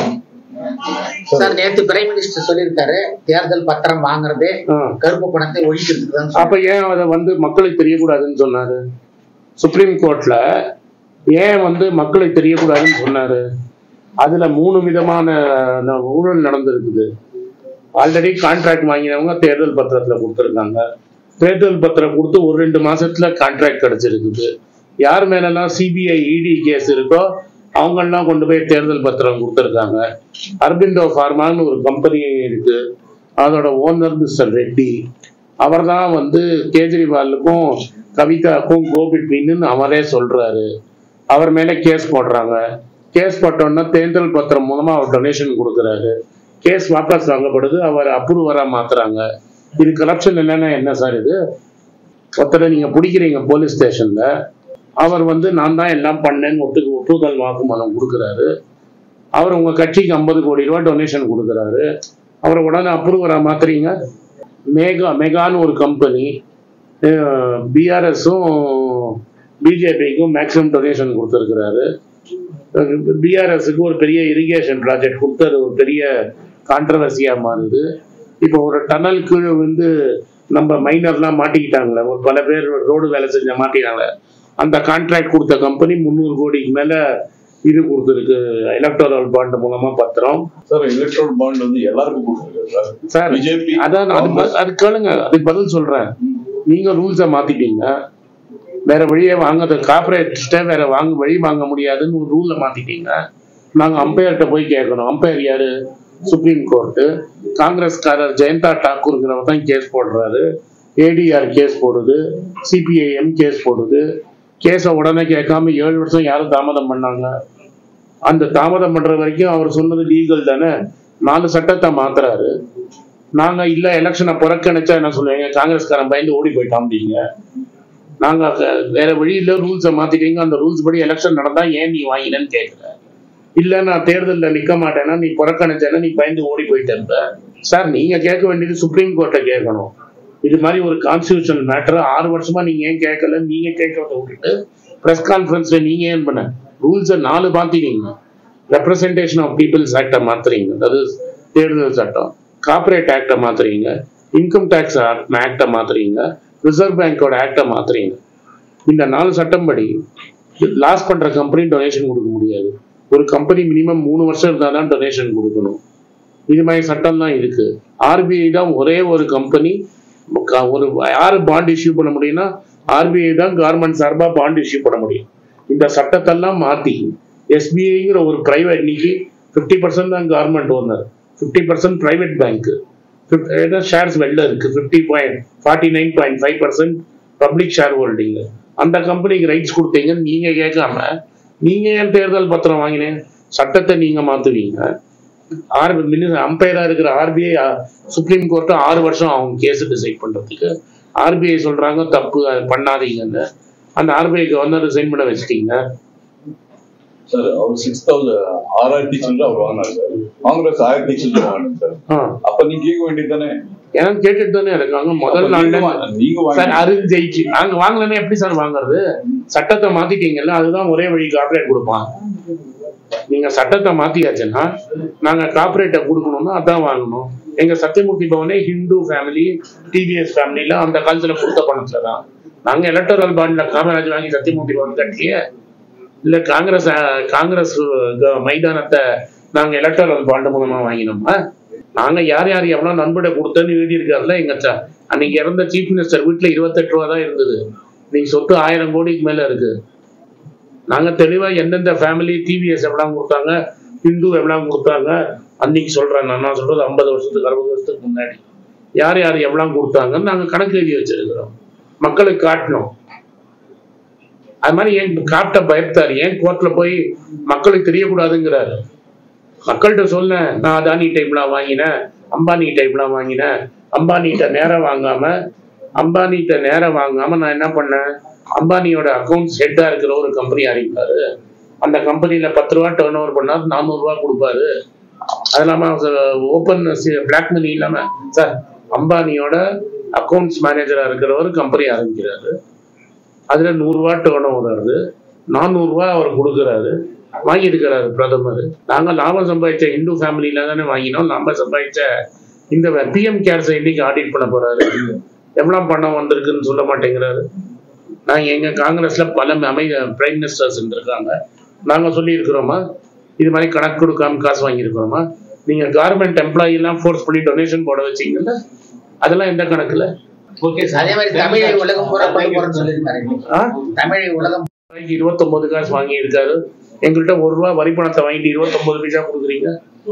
சார் நேத்து பிரைம் மினிஸ்டர் சொல்லியிருக்காரு தேர்தல் பத்திரம் வாங்குறதே ஆ. கருப்பு பணத்தை ஒழிக்கிறதுக்கு தான் அப்ப ஏன் அதை வந்து மக்களுக்கு தெரியக்கூடாதுன்னு சொன்னாரு சுப்ரீம் கோர்ட்ல ஏன் வந்து மக்களுக்கு தெரியக்கூடாதுன்னு சொன்னாரு அதுல மூணு விதமான ந- ஊழல் நடந்திருக்குது ஆல்ரெடி கான்ட்ராக்ட் வாங்கினவங்க தேர்தல் பத்திரத்துல கொடுத்துருக்காங்க தேர்தல் பத்திரம் கொடுத்து ஒரு ரெண்டு மாசத்துல கான்ட்ராக்ட் கிடைச்சிருக்குது யார் மேலெல்லாம் சிபிஐ இடி கேஸ் இருக்கோ அவங்கெல்லாம் கொண்டு போய் தேர்தல் பத்திரம் கொடுத்துருக்காங்க அரபிந்தோ ஃபார்மான்னு ஒரு கம்பெனி இருக்கு அதோட ஓனர் மிஸ்டர் ரெட்டி அவர் தான் வந்து கேஜ்ரிவாலுக்கும் கவிதாக்கும் கோ பிட்வீன்னு அவரே சொல்றாரு அவர் மேல கேஸ் போடுறாங்க கேஸ் போட்டோன்னா தேர்தல் பத்திரம் மூலமா அவர் டொனேஷன் கொடுக்குறாரு கேஸ் வாபஸ் வாங்கப்படுது அவர் அப்ரூவரா மாத்துறாங்க இது கரப்ஷன் இல்லைன்னா என்ன சார் இது ஒருத்தரை நீங்க பிடிக்கிறீங்க போலீஸ் ஸ்டேஷன்ல அவர் வந்து நான் தான் எல்லாம் பண்ணேன்னு ஒத்துக்கு ஒப்புதல் வாக்குமூலம் கொடுக்குறாரு அவர் உங்க கட்சிக்கு ஐம்பது கோடி ரூபாய் டொனேஷன் கொடுக்குறாரு அவரை உடனே அப்ரூவரா மாத்துறீங்க மேகா மெகான்னு ஒரு கம்பெனி பிஆர்எஸும் பிஜேபிக்கும் மேக்ஸிமம் டொனேஷன் கொடுத்துருக்கிறாரு பிஆர்எஸ்க்கு ஒரு பெரிய இரிகேஷன் ப்ராஜெக்ட் கொடுத்து அது ஒரு பெரிய கான்ட்ரவர்சியாக மாறுது இப்போ ஒரு டனல் கீழே வந்து நம்ம மைனர்லாம் மாட்டிக்கிட்டாங்களே ஒரு பல பேர் ரோடு வேலை செஞ்ச மாட்டினாங்க அந்த கான்ட்ராக்ட் கொடுத்த கம்பெனி முந்நூறு கோடிக்கு மேலே இது கொடுத்துருக்கு எலக்டோரல் பாண்ட் மூலமா பத்திரம் சார் எலக்ட்ரல் பாண்ட் வந்து எல்லாருக்கும் கொடுத்துருக்காரு சார் சார் பிஜேபி அதான் அது ப- அது கேளுங்க அதுக்கு பதில் சொல்றேன் நீங்க ரூல்ஸை மாத்திட்டீங்க வேற வழியே வாங்க கார்பரேட்டே வேற வாங்க வழி வாங்க முடியாதுன்னு ஒரு ரூலை மாத்திட்டீங்க நாங்க அம்பையர்கிட்ட போய் கேட்கணும் அம்பையர் யாரு சுப்ரீம் கோர்ட்டு காங்கிரஸ்காரர் ஜெயந்தா டாக்கூருங்கிறவர் தான் கேஸ் போடுறாரு ஏடிஆர் கேஸ் போடுது சிபிஐஎம் கேஸ் போடுது கேஸை உடனே கேட்காம ஏழு வருஷம் யாரும் தாமதம் பண்ணாங்க அந்த தாமதம் பண்ற வரைக்கும் அவர் சொன்னது லீகல் தானே நாலு சட்டத்தை மாத்துறாரு நாங்க இல்ல எலெக்ஷனை புறக்கணிச்சா என்ன சொல்லுவீங்க காங்கிரஸ்காரன் பயந்து ஓடி போயிட்டாம்பீங்க நாங்க க- வேற வழியில ரூல்ஸை மாத்திட்டீங்க அந்த ரூல்ஸ் படி எலெக்ஷன் நடந்தா ஏன் நீ வாங்கினேன்னு கேட்குற இல்ல நான் தேர்தல்ல நிக்க மாட்டேன்னா நீ புறக்கணிச்சேன்னா நீ பயந்து ஓடி போயிட்டு இருந்த சார் நீங்க கேட்க வேண்டியது சுப்ரீம் கோர்ட்டை கேட்கணும் இது மாதிரி ஒரு கான்ஸ்டியூஷன் மேட்டர் ஆறு வருஷமா நீங்க ஏன் கேட்கல நீங்க கேட்கறத விட்டுட்டு பிரஸ் கான்ஃபரன்ஸ்ல நீங்க ஏன் பண்ண ரூல்ஸை நாலு மாத்திட்டீங்க ரெப்ரசன்டேஷன் ஆஃப் பீப்புள்ஸ் ஆக்டை மாத்துறீங்க அதாவது தேர்தல் சட்டம் கார்ப்பரேட் ஆக்டை மாத்துறீங்க இன்கம் டேக்ஸ் ஆக்டை மாத்துறீங்க ரிசர்வ் பேங்கோட ஆக்டை மாத்துறீங்க இந்த நாலு சட்டம் படி லாஸ் பண்ற கம்பெனி டொனேஷன் கொடுக்க முடியாது ஒரு கம்பெனி மினிமம் மூணு வருஷம் இருந்தால் தான் டொனேஷன் கொடுக்கணும் இது மாதிரி சட்டம் தான் இருக்கு ஆர்பிஐ தான் ஒரே ஒரு கம்பெனி ஒரு யாரு பாண்ட் இஷ்யூ பண்ண முடியும்னா ஆர்பிஐ தான் கவர்மெண்ட் சார்பா பாண்ட் இஷ்யூ பண்ண முடியும் இந்த சட்டத்தெல்லாம் மாத்தி எஸ்பிஐங்கிற ஒரு பிரைவேட் இன்னைக்கு ஃபிஃப்டி பர்சன்ட் தான் government owner fifty percent private bank shares வெளில இருக்கு fifty point forty nine point five percent public share holding அந்த கம்பெனிக்கு ரைட்ஸ் கொடுத்தீங்கன்னு நீங்க கேட்காம நீங்க ஏன் தேர்தல் பத்திரம் வாங்கினேன் சட்டத்தை நீங்க மாத்துவீங்க ஆர் அம்பையரா இருக்கிற ஆர்பிஐ சுப்ரீம் கோர்ட்டு ஆறு வருஷம் அவங்க கேஸ் டிசைட் பண்றதுக்கு ஆர்பிஐ சொல்றாங்க தப்பு அது பண்ணாதீங்கன்னு அந்த ஆர்பிஐ கவர்னர் ரிசைன் பண்ண வச்சிட்டீங்க சார் அவர் சிக்ஸ் தௌசண்ட் ஆறாயிரத்தி சில்லற அவர் வாங்கினார் சார் காங்கிரஸ் ஆயிரத்தி சில்லற வாங்கினார் சார் ஆ, அப்ப நீங்க கேட்க வேண்டியது தானே எனக்கு கேட்டுட்டு தானே இருக்காங்க முதல் நாள்ல நீங்க சார் வாங்கி அருண் ஜெயிச்சு நாங்க வாங்கலன்னா எப்படி சார் வாங்குறது சட்டத்தை மாத்திட்டீங்கல்ல அதுதான் ஒரே வழி கார்பரேட் கொடுப்பான் நீங்க சட்டத்தை மாத்தியாச்சுன்னா நாங்க கார்பரேட்டை கொடுக்கணும்னா அதான் வாங்கணும் எங்க சத்தியமூர்த்தி பவனே ஹிந்து ஃபேமிலி டிவிஎஸ் ஃபேமிலில அந்த காலத்துல கொடுத்த பணத்துல தான் நாங்க எலக்டரல் பாண்ட்ல காமராஜ் வாங்கி சத்தியமூர்த்தி பவன் கட்டலையே இல்ல காங்கிரஸ் அஹ், காங்கிரஸ் அஹ், மைதானத்தை நாங்க எலக்டரல் பாண்ட் மூலமா வாங்கினோமா நாங்க யார் யார் எவ்வளவு நண்பட கொடுத்தேன்னு எழுதியிருக்காருல்ல எங்க ச- அன்னைக்கு இறந்த சீஃப் மினிஸ்டர் வீட்டுல இருபத்தெட்டு ரூபா தான் இருந்தது நீங்க சொத்து ஆயிரம் கோடிக்கு மேல இருக்கு நாங்க தெளிவா எந்தெந்த ஃபேமிலி டிவிஎஸ் எவ்வளவு கொடுத்தாங்க ஹிந்து எவ்வளவு கொடுத்தாங்க அன்னைக்கு சொல்றேன் நான் நான் சொல்றது ஐம்பது வருஷத்துக்கு அறுபது வருஷத்துக்கு முன்னாடி யார் யார் எவ்வளவு கொடுத்தாங்கன்னு நாங்க கணக்கு எழுதி வச்சிருக்கிறோம் மக்களுக்கு காட்டணும் அது மாதிரி ஏன் காட்ட பயப்பட்டாரு ஏன் கோர்ட்ல போய் மக்களுக்கு தெரியக்கூடாதுங்கிறாரு மக்கள்கிட்ட சொன்னேன் நான் அதானி டைப்லாம் வாங்கினேன் அம்பானி டைப்லாம் வாங்கினேன் அம்பானிகிட்ட நேரம் வாங்காம அம்பானிகிட்ட நேரம் வாங்காம நான் என்ன பண்ணேன் அம்பானியோட அக்கௌண்ட்ஸ் ஹெட்டா இருக்கிற ஒரு கம்பெனி அறிவிப்பாரு அந்த கம்பெனில பத்து ரூபா டேர்ன் ஓவர் பண்ணா நானூறு ரூபா கொடுப்பாரு அது இல்லாம ஓப்பன் பிளாக் மணி இல்லாம சார் அம்பானியோட அக்கௌண்ட்ஸ் மேனேஜரா இருக்கிற ஒரு கம்பெனி ஆரம்பிக்கிறாரு அதுல நூறு ரூபா டேர்ன் ஓவர் வருது நானூறு ரூபா அவர் கொடுக்குறாரு வாங்கியிருக்கிறாரு பிரதமர் நாங்க லாபம் சம்பாதிச்ச இந்து ஃபேமிலியில தானே வாங்கினோம் நம்ம சம்பாதிச்ச இந்த பிஎம் கேர்ஸை இன்னைக்கு ஆடிட் பண்ண போறாரு எவ்வளவு பணம் வந்திருக்குன்னு சொல்ல மாட்டேங்கிறாரு நாங்க எங்க காங்கிரஸ்ல பல அமை பிரைம் மினிஸ்டர்ஸ் இருந்திருக்காங்க நாங்க சொல்லி இருக்கிறோமா இது மாதிரி கணக்கு கொடுக்காம காசு வாங்கியிருக்கிறோமா நீங்க கவர்மெண்ட் எம்ப்ளாயி எல்லாம் ஃபோர்ஸ் பண்ணி டொனேஷன் போட வச்சீங்கல்ல அதெல்லாம் எந்த கணக்குல ஓகே அதே மாதிரி தமிழை உலகம் பூரா கொண்டு போறேன்னு சொல்லியிருக்காரு ஆ? தமிழை உலகம் ரூபாய்க்கு இருபத்தொன்பது காசு வாங்கி இருக்காரு எங்கள்கிட்ட ஒரு ரூபா வரி பணத்தை வாங்கிட்டு இருபத்தொன்பது பைசா கொடுக்குறீங்க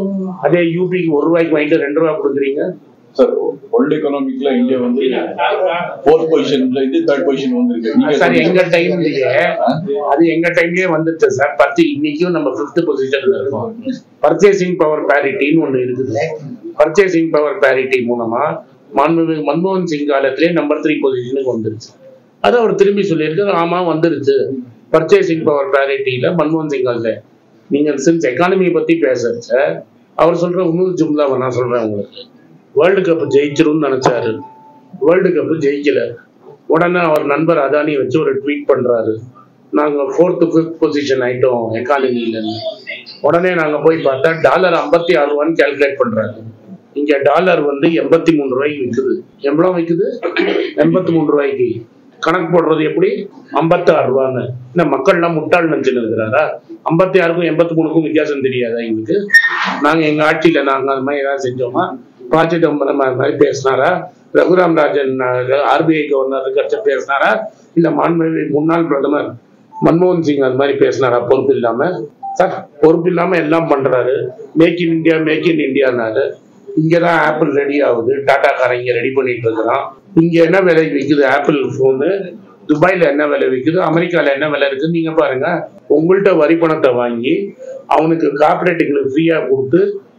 அதே யூபிக்கு ஒரு ரூபாய்க்கு வாங்கிட்டு ரெண்டு ரூபா கொடுக்குறீங்க சார் வேர்ல்ட் எக்கனாமிக்ல இந்தியா வந்து ஃபோர்த் பொசிஷன்ல இருந்து தேர்ட் பொசிஷன் வந்திருக்கு நீங்க சார் எங்க சொல்லுங்க. டைம்லயே அது எங்க டைம்லயே வந்துச்சு சார் பத்து இன்னைக்கும் நம்ம ஃபிஃப்த் பொசிஷன்ல இருக்கோம் பர்ச்சேசிங் பவர் பேரிட்டின்னு ஒண்ணு இருக்குது பர்ச்சேசிங் பவர் பேரிட்டி மூலமா மாண்புமிகு மன்மோகன் சிங் காலத்திலே நம்பர் த்ரீ பொசிஷனுக்கு வந்துருச்சு அது அவர் திரும்பி சொல்லியிருக்காரு ஆமா வந்துருச்சு பர்ச்சேசிங் பவர் பேரிட்டியில மன்மோகன் சிங் காலத்துல நீங்க சின்ஸ் எக்கானமியை பத்தி பேசுறச்ச அவர் சொல்ற இன்னொரு ஜும்லாவை நான் சொல்றேன் உங்களுக்கு வேர்ல்டு கப் ஜெயிச்சிரும்னு நினைச்சாரு வேர்ல்டு கப் ஜெயிக்கல உடனே அவர் நண்பர் அதானி வச்சு ஒரு ட்வீட் பண்றாரு நாங்க ஃபோர்த்து ஃபிஃப்த் பொசிஷன் ஆயிட்டோம் எக்கானமில உடனே நாங்க போய் பார்த்தா டாலர் ஐம்பத்தி ஆறு ரூபான்னு கால்குலேட் பண்றாரு இங்க டாலர் வந்து எண்பத்தி மூணு ரூபாய்க்கு விற்குது எவ்வளவு விற்குது எண்பத்தி மூணு ரூபாய்க்கு கணக்கு போடுறது எப்படி ஐம்பத்தி ஆறு ரூபான்னு இந்த மக்கள்லாம் முட்டாள் நினைச்சுன்னு இருக்கிறாரா ஐம்பத்தி ஆறுக்கும் எண்பத்தி மூணுக்கும் வித்தியாசம் தெரியாதா எங்களுக்கு நாங்க எங்க ஆட்சியில நாங்க அது மாதிரி ஏதாவது செஞ்சோமா ப சிதம்பரம் அது மாதிரி பேசினாரா ரகுராம் ராஜன் ஆர்பிஐ கவர்னர் கட்சி பேசினாரா இல்ல மாண்புமிகு முன்னாள் பிரதமர் மன்மோகன் சிங் அது மாதிரி பேசினாரா பொறுப்பு இல்லாம சார் பொறுப்பு இல்லாம எல்லாம் பண்றாரு make in India make in இந்தியானாரு இங்கதான் ஆப்பிள் ரெடி ஆகுது டாடாக்காரன் இங்க ரெடி பண்ணிட்டு இருக்கிறான் இங்க என்ன விலை விக்குது ஆப்பிள் போனு துபாயில என்ன விலை விக்குது அமெரிக்கால என்ன விலை இருக்குன்னு நீங்க பாருங்க உங்கள்கிட்ட வரி பணத்தை வாங்கி அவனுக்கு கார்பரேட்டுகளுக்கு ஃப்ரீயா கொடுத்து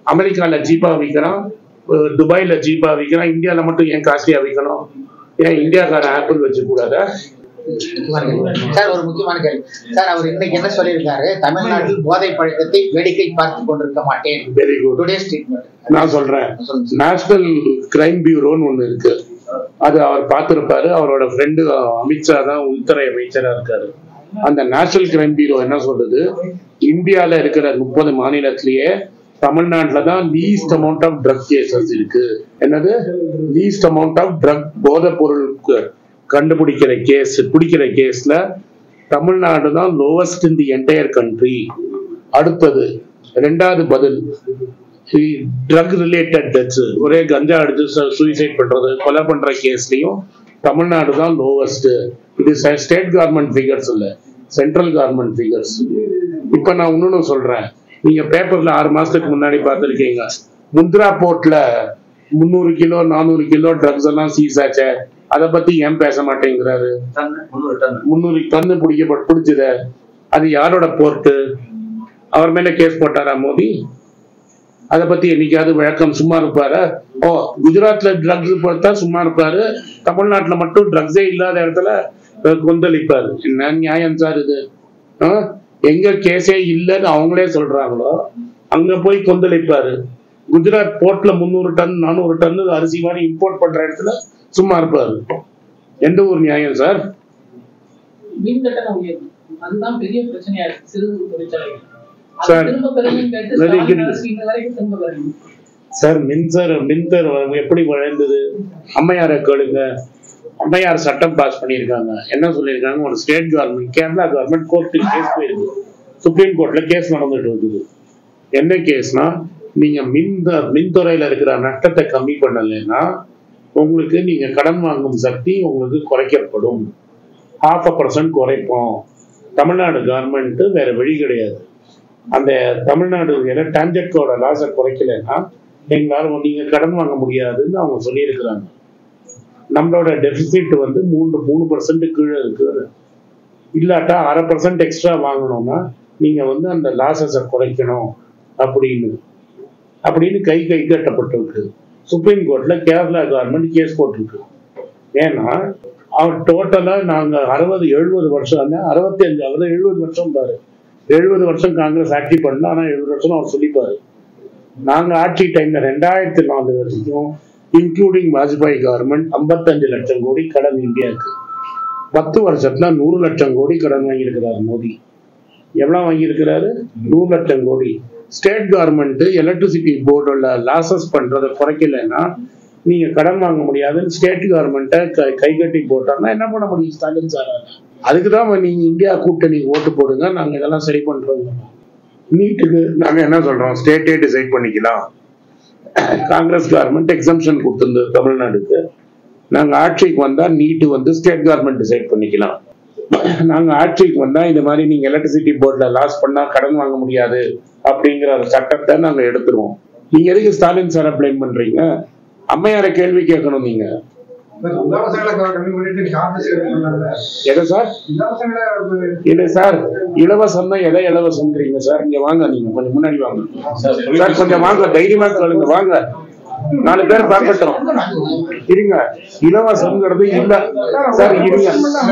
அமெரிக்கால சீப்பா விற்கிறான் அஹ் துபாயில சீப்பா விற்கிறான் இந்தியால மட்டும் ஏன் காஸ்ட்லியா விற்கணும் ஏன் இந்தியாக்கார ஆப்பிள் வச்சு கூடாதா முக்கியமான கேள்வி. சார் ஒரு முக்கியமான கேள்வி சார் அவர் இன்னைக்கு என்ன சொல்லியிருக்காரு தமிழ்நாட்டில் போதை பழக்கத்தை வேடிக்கை பார்த்து கொண்டிருக்க மாட்டேன் வெரி குட் டுடே ஸ்டேட்மெண்ட் நான் சொல்றேன் நேஷனல் கிரைம் பியூரோன்னு ஒண்ணு இருக்கு அது அவர் பார்த்திருப்பாரு அவரோட ஃப்ரெண்டு அமித்ஷா தான் உள்துறை அமைச்சரா இருக்காரு அந்த நேஷனல் கிரைம் பியூரோ என்ன சொல்றது இந்தியால இருக்கிற முப்பது மாநிலத்திலேயே தமிழ்நாட்டுல தான் least amount of drug cases இருக்கு என்னது லீஸ்ட் அமௌண்ட் ஆஃப் ட்ரக் போதைப் பொருள் க- கண்டுபிடிக்கிற கேஸ் பிடிக்கிற கேஸ்ல தமிழ்நாடு தான் lowest in the entire country அடுத்தது ரெண்டாவது பதில் ட்ரக் ரிலேட்டட் டெத்ஸ் ஒரே கஞ்சா அடிச்சு சூசைட் பண்றது கொலை பண்ற கேஸ்லயும் தமிழ்நாடு தான் லோவஸ்ட் இது ஸ்டேட் கவர்மெண்ட் ஃபிகர்ஸ் இல்ல சென்ட்ரல் கவர்மெண்ட் ஃபிகர்ஸ் இப்ப நான் இன்னொன்னு சொல்றேன் நீங்க பேப்பர்ல ஆறு மாசத்துக்கு முன்னாடி பார்த்திருக்கீங்க முந்த்ரா போர்ட்ல முந்நூறு கிலோ நானூறு கிலோ ட்ரக்ஸ் எல்லாம் சீஸ் ஆச்சே அதை பத்தி ஏன் பேச மாட்டேங்கிறாரு முந்நூறு டன்னு பிடிக்கப்பட்டு பிடிச்சத அது யாரோட போர்ட்டு அவர் மேல கேஸ் போட்டாரா மோடி அதை பத்தி என்னைக்காவது விளக்கம் சும்மா இருப்பாரு ஓ குஜராத்ல ட்ரக்ஸ் போட்டா சும்மா இருப்பாரு தமிழ்நாட்டுல மட்டும் ட்ரக்ஸே இல்லாத இடத்துல அஹ், கொந்தளிப்பாரு என்ன நியாயம் சார் இது ஆ? எங்க கேஸே இல்லைன்னு அவங்களே சொல்றாங்களோ அங்க போய் கொந்தளிப்பாரு குஜராத் போர்ட்ல முந்நூறு டன் நானூறு டன் அரிசி மாதிரி இம்போர்ட் பண்ற இடத்துல சும்மா இருப்பாரு எந்த ஊர் நியாயம் சார் மின் கட்டண உயர்வு அதுதான் பெரிய பிரச்சனையா இருக்கு சிறு குறு தொழிற்சாலைகள் அதை சார், திரும்ப பெறணும்னு கேட்டு very good. ஸ்டாலின் அரசு இன்ன வரைக்கும் திரும்ப பெறணும் சார் மின்சார மின்சார எப்படி வளர்ந்தது அம்மையாரை கேளுங்க அம்மையார் சட்டம் பாஸ் பண்ணியிருக்காங்க என்ன சொல்லியிருக்காங்க ஒரு ஸ்டேட் கவர்மெண்ட் கேரளா கவர்மெண்ட் கோர்ட்டுக்கு கேஸ் போயிருக்கு சுப்ரீம் கோர்ட்ல கேஸ் நடந்துட்டு இருக்குது என்ன கேஸ்னா நீங்க மின் மின்துறையில இருக்கிற நஷ்டத்தை கம்மி பண்ணலைன்னா உங்களுக்கு நீங்க கடன் வாங்கும் சக்தி உங்களுக்கு குறைக்கப்படும் half a பர்சன்ட் குறைப்போம் தமிழ்நாடு கவர்மெண்ட் வேற வழி கிடையாது அந்த தமிழ்நாடு ஏன்னா டான்ஜெட்கோட லாஸை குறைக்கலைன்னா எங்களால நீங்க கடன் வாங்க முடியாதுன்னு அவங்க சொல்லியிருக்கிறாங்க நம்மளோட டெபிசிட் வந்து மூன்று மூணு பர்சன்ட் கீழே இருக்குது இல்லாட்டா அரை பர்சன்ட் எக்ஸ்ட்ரா வாங்கணும்னா நீங்க வந்து அந்த லாசஸை குறைக்கணும் அப்படின்னு அப்படின்னு கை கை கட்டப்பட்டிருக்கு சுப்ரீம் கோர்ட்ல கேரளா கவர்மெண்ட் கேஸ் போட்டிருக்கு ஏன்னா அவர் டோட்டலா நாங்க அறுபது எழுபது வருஷம் அறுபத்தி அஞ்சாவது எழுபது வருஷம் பாரு எழுபது வருஷம் காங்கிரஸ் ஆட்சி பண்ணல ஆனா எழுபது வருஷம் அவர் சொல்லிப்பாரு நாங்க ஆட்சி டைம்ல ரெண்டாயிரத்தி நாலு வரைக்கும் இன்க்ளூடிங் வாஜ்பாய் கவர்மெண்ட் ஐம்பத்தஞ்சு லட்சம் கோடி கடன் இந்தியாவுக்கு பத்து வருஷத்துல நூறு லட்சம் கோடி கடன் வாங்கியிருக்கிறார் மோடி எவ்வளவு வாங்கியிருக்கிறாரு நூறு லட்சம் கோடி ஸ்டேட் கவர்மெண்ட் எலக்ட்ரிசிட்டி போர்டோட லாசஸ் பண்றதை குறைக்கலைன்னா நீங்க கடன் வாங்க முடியாதுன்னு ஸ்டேட் கவர்மெண்ட்டை கை கட்டி போட்டோம்னா என்ன பண்ண முடியும் ஸ்டாலின் சார் அதுக்கு தான் நீங்க இந்தியா கூட்டணி ஓட்டு போடுங்க நாங்க இதெல்லாம் சரி பண்றோம் நீட்டுக்கு நாங்க என்ன சொல்றோம் ஸ்டேட்டே டிசைட் பண்ணிக்கலாம் காங்கிரஸ் கவர்மெண்ட் எக்ஸம்ஷன் கொடுத்திருந்தது தமிழ்நாடுக்கு நாங்க ஆட்சிக்கு வந்தா நீட்டு வந்து ஸ்டேட் கவர்மெண்ட் டிசைட் பண்ணிக்கலாம் நாங்க ஆட்சிக்கு வந்தா இந்த மாதிரி நீங்க எலக்ட்ரிசிட்டி போர்ட்ல லாஸ் பண்ணா கடன் வாங்க முடியாது அப்படிங்கிற ஒரு சட்டத்தை நாங்க எடுத்துருவோம் நீங்க எதுக்கு ஸ்டாலின் சாரை பிளேம் பண்றீங்க அம்மையார கேள்வி கேட்கணும் நீங்க இலவசங்களை கம்மி பண்ணிட்டு காங்கிரஸ் எடுக்கணும்ல. எதை சார் இலவசங்களை இல்லை சார் இலவசம் தான் எதை இலவசம்ங்கிறீங்க சார் இங்க வாங்க நீங்க கொஞ்சம் முன்னாடி வாங்க சார் கொஞ்சம் வாங்க தைரியமா கேளுங்க வாங்க நாலு பேர் பார்க்கட்டும் இருங்க இலவசம்ங்கிறது இல்ல சார் இருங்க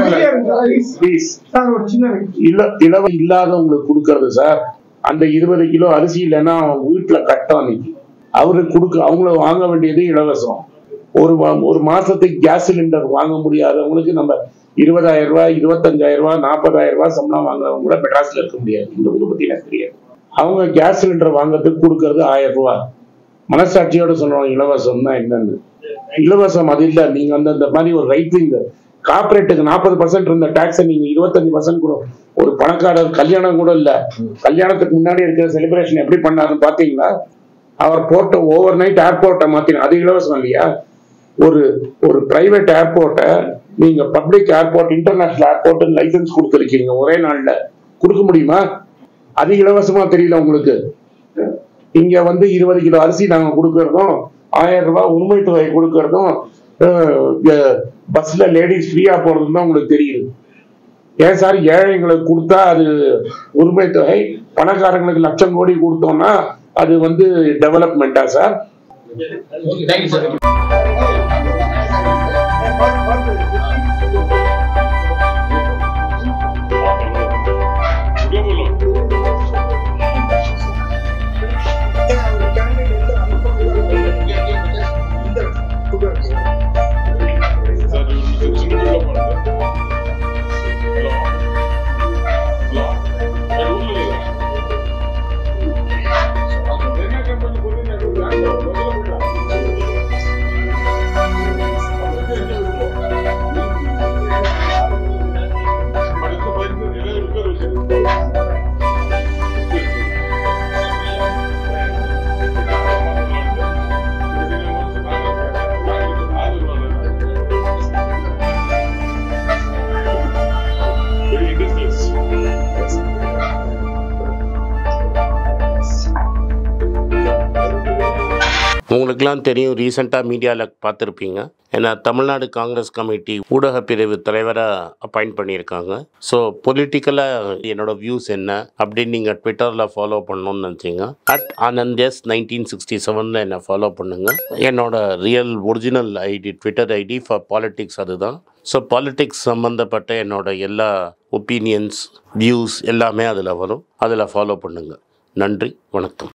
ப்ளீஸ் சார் ஒரு சின்ன இல்ல இலவ இல்லாதவங்களுக்கு கொடுக்கறது சார் அந்த இருபது கிலோ அரிசி இல்லைன்னா அவன் வீட்டுல கட்டம் அன்னைக்கு அவருக்கு கொடுக்க அவங்கள வாங்க வேண்டியது இலவசம் ஒரு வா- ஒரு மாசத்துக்கு கேஸ் சிலிண்டர் வாங்க முடியாதவங்களுக்கு நம்ம இருபதாயிரம் ரூபாய் இருபத்தஞ்சாயிரம் ரூபாய் நாற்பதாயிரம் ரூபாய் சம்பளம் வாங்குறவங்க கூட மெட்ராஸ்ல இருக்க முடியாது இந்த ஊரை பத்தி எனக்கு தெரியாது அவங்க கேஸ் சிலிண்டர் வாங்குறதுக்கு கொடுக்கறது ஆயிரம் ரூபாய் மனசாட்சியோட சொல்றோம் இலவசம் தான் என்னன்னு இலவசம் அது இல்ல நீங்க வந்து அந்த மாதிரி ஒரு ரைட் விங் கார்பரேட்டுக்கு நாற்பது பர்சன்ட் இருந்த டாக்ஸை நீங்க இருபத்தஞ்சு பர்சன்ட் கூட ஒரு பணக்காரர் கல்யாணம் கூட இல்ல கல்யாணத்துக்கு முன்னாடி இருக்கிற செலிப்ரேஷன் எப்படி பண்ணாருன்னு பாத்தீங்களா அவர் போட்ட ஓவர் நைட் ஏர்போர்ட்டை மாத்தின அது இலவசம் இல்லையா ஒரு ஒரு பிரைவேட் ஏர்போர்ட்டை நீங்க public airport international airport licence கொடுத்துருக்கீங்க ஒரே நாள்ல கொடுக்க முடியுமா அது இலவசமா தெரியல உங்களுக்கு இங்க வந்து இருபது கிலோ அரிசி நாங்க கொடுக்கறதும் ஆயிரம் ரூபாய் உரிமை தொகை கொடுக்கறதும் பஸ்ல லேடிஸ் ஃப்ரீயா போறதும் தான் உங்களுக்கு தெரியுது ஏன் சார் ஏழைங்களுக்கு கொடுத்தா அது உரிமை தொகை பணக்காரங்களுக்கு லட்சம் கோடி கொடுத்தோம்னா அது வந்து டெவலப்மெண்ட்டா சார் தேங்க்யூ சார் உங்களுக்கெல்லாம் தெரியும் ரீசெண்டாக மீடியாவில் பார்த்துருப்பீங்க ஏன்னா தமிழ்நாடு காங்கிரஸ் கமிட்டி ஊடக பிரிவு தலைவராக அப்பாயிண்ட் பண்ணியிருக்காங்க ஸோ பொலிட்டிக்கலாக என்னோட வியூஸ் என்ன அப்படின்னு நீங்கள் ட்விட்டரில் ஃபாலோ பண்ணணும்னு நினச்சிங்க at Anand S nineteen sixty செவனில் என்னை ஃபாலோ பண்ணுங்கள் என்னோட real original ID Twitter ID for politics அதுதான் ஸோ பாலிட்டிக்ஸ் சம்மந்தப்பட்ட என்னோட எல்லா ஒப்பீனியன்ஸ் வியூஸ் எல்லாமே அதில் வரும் அதில் ஃபாலோ பண்ணுங்கள் நன்றி வணக்கம்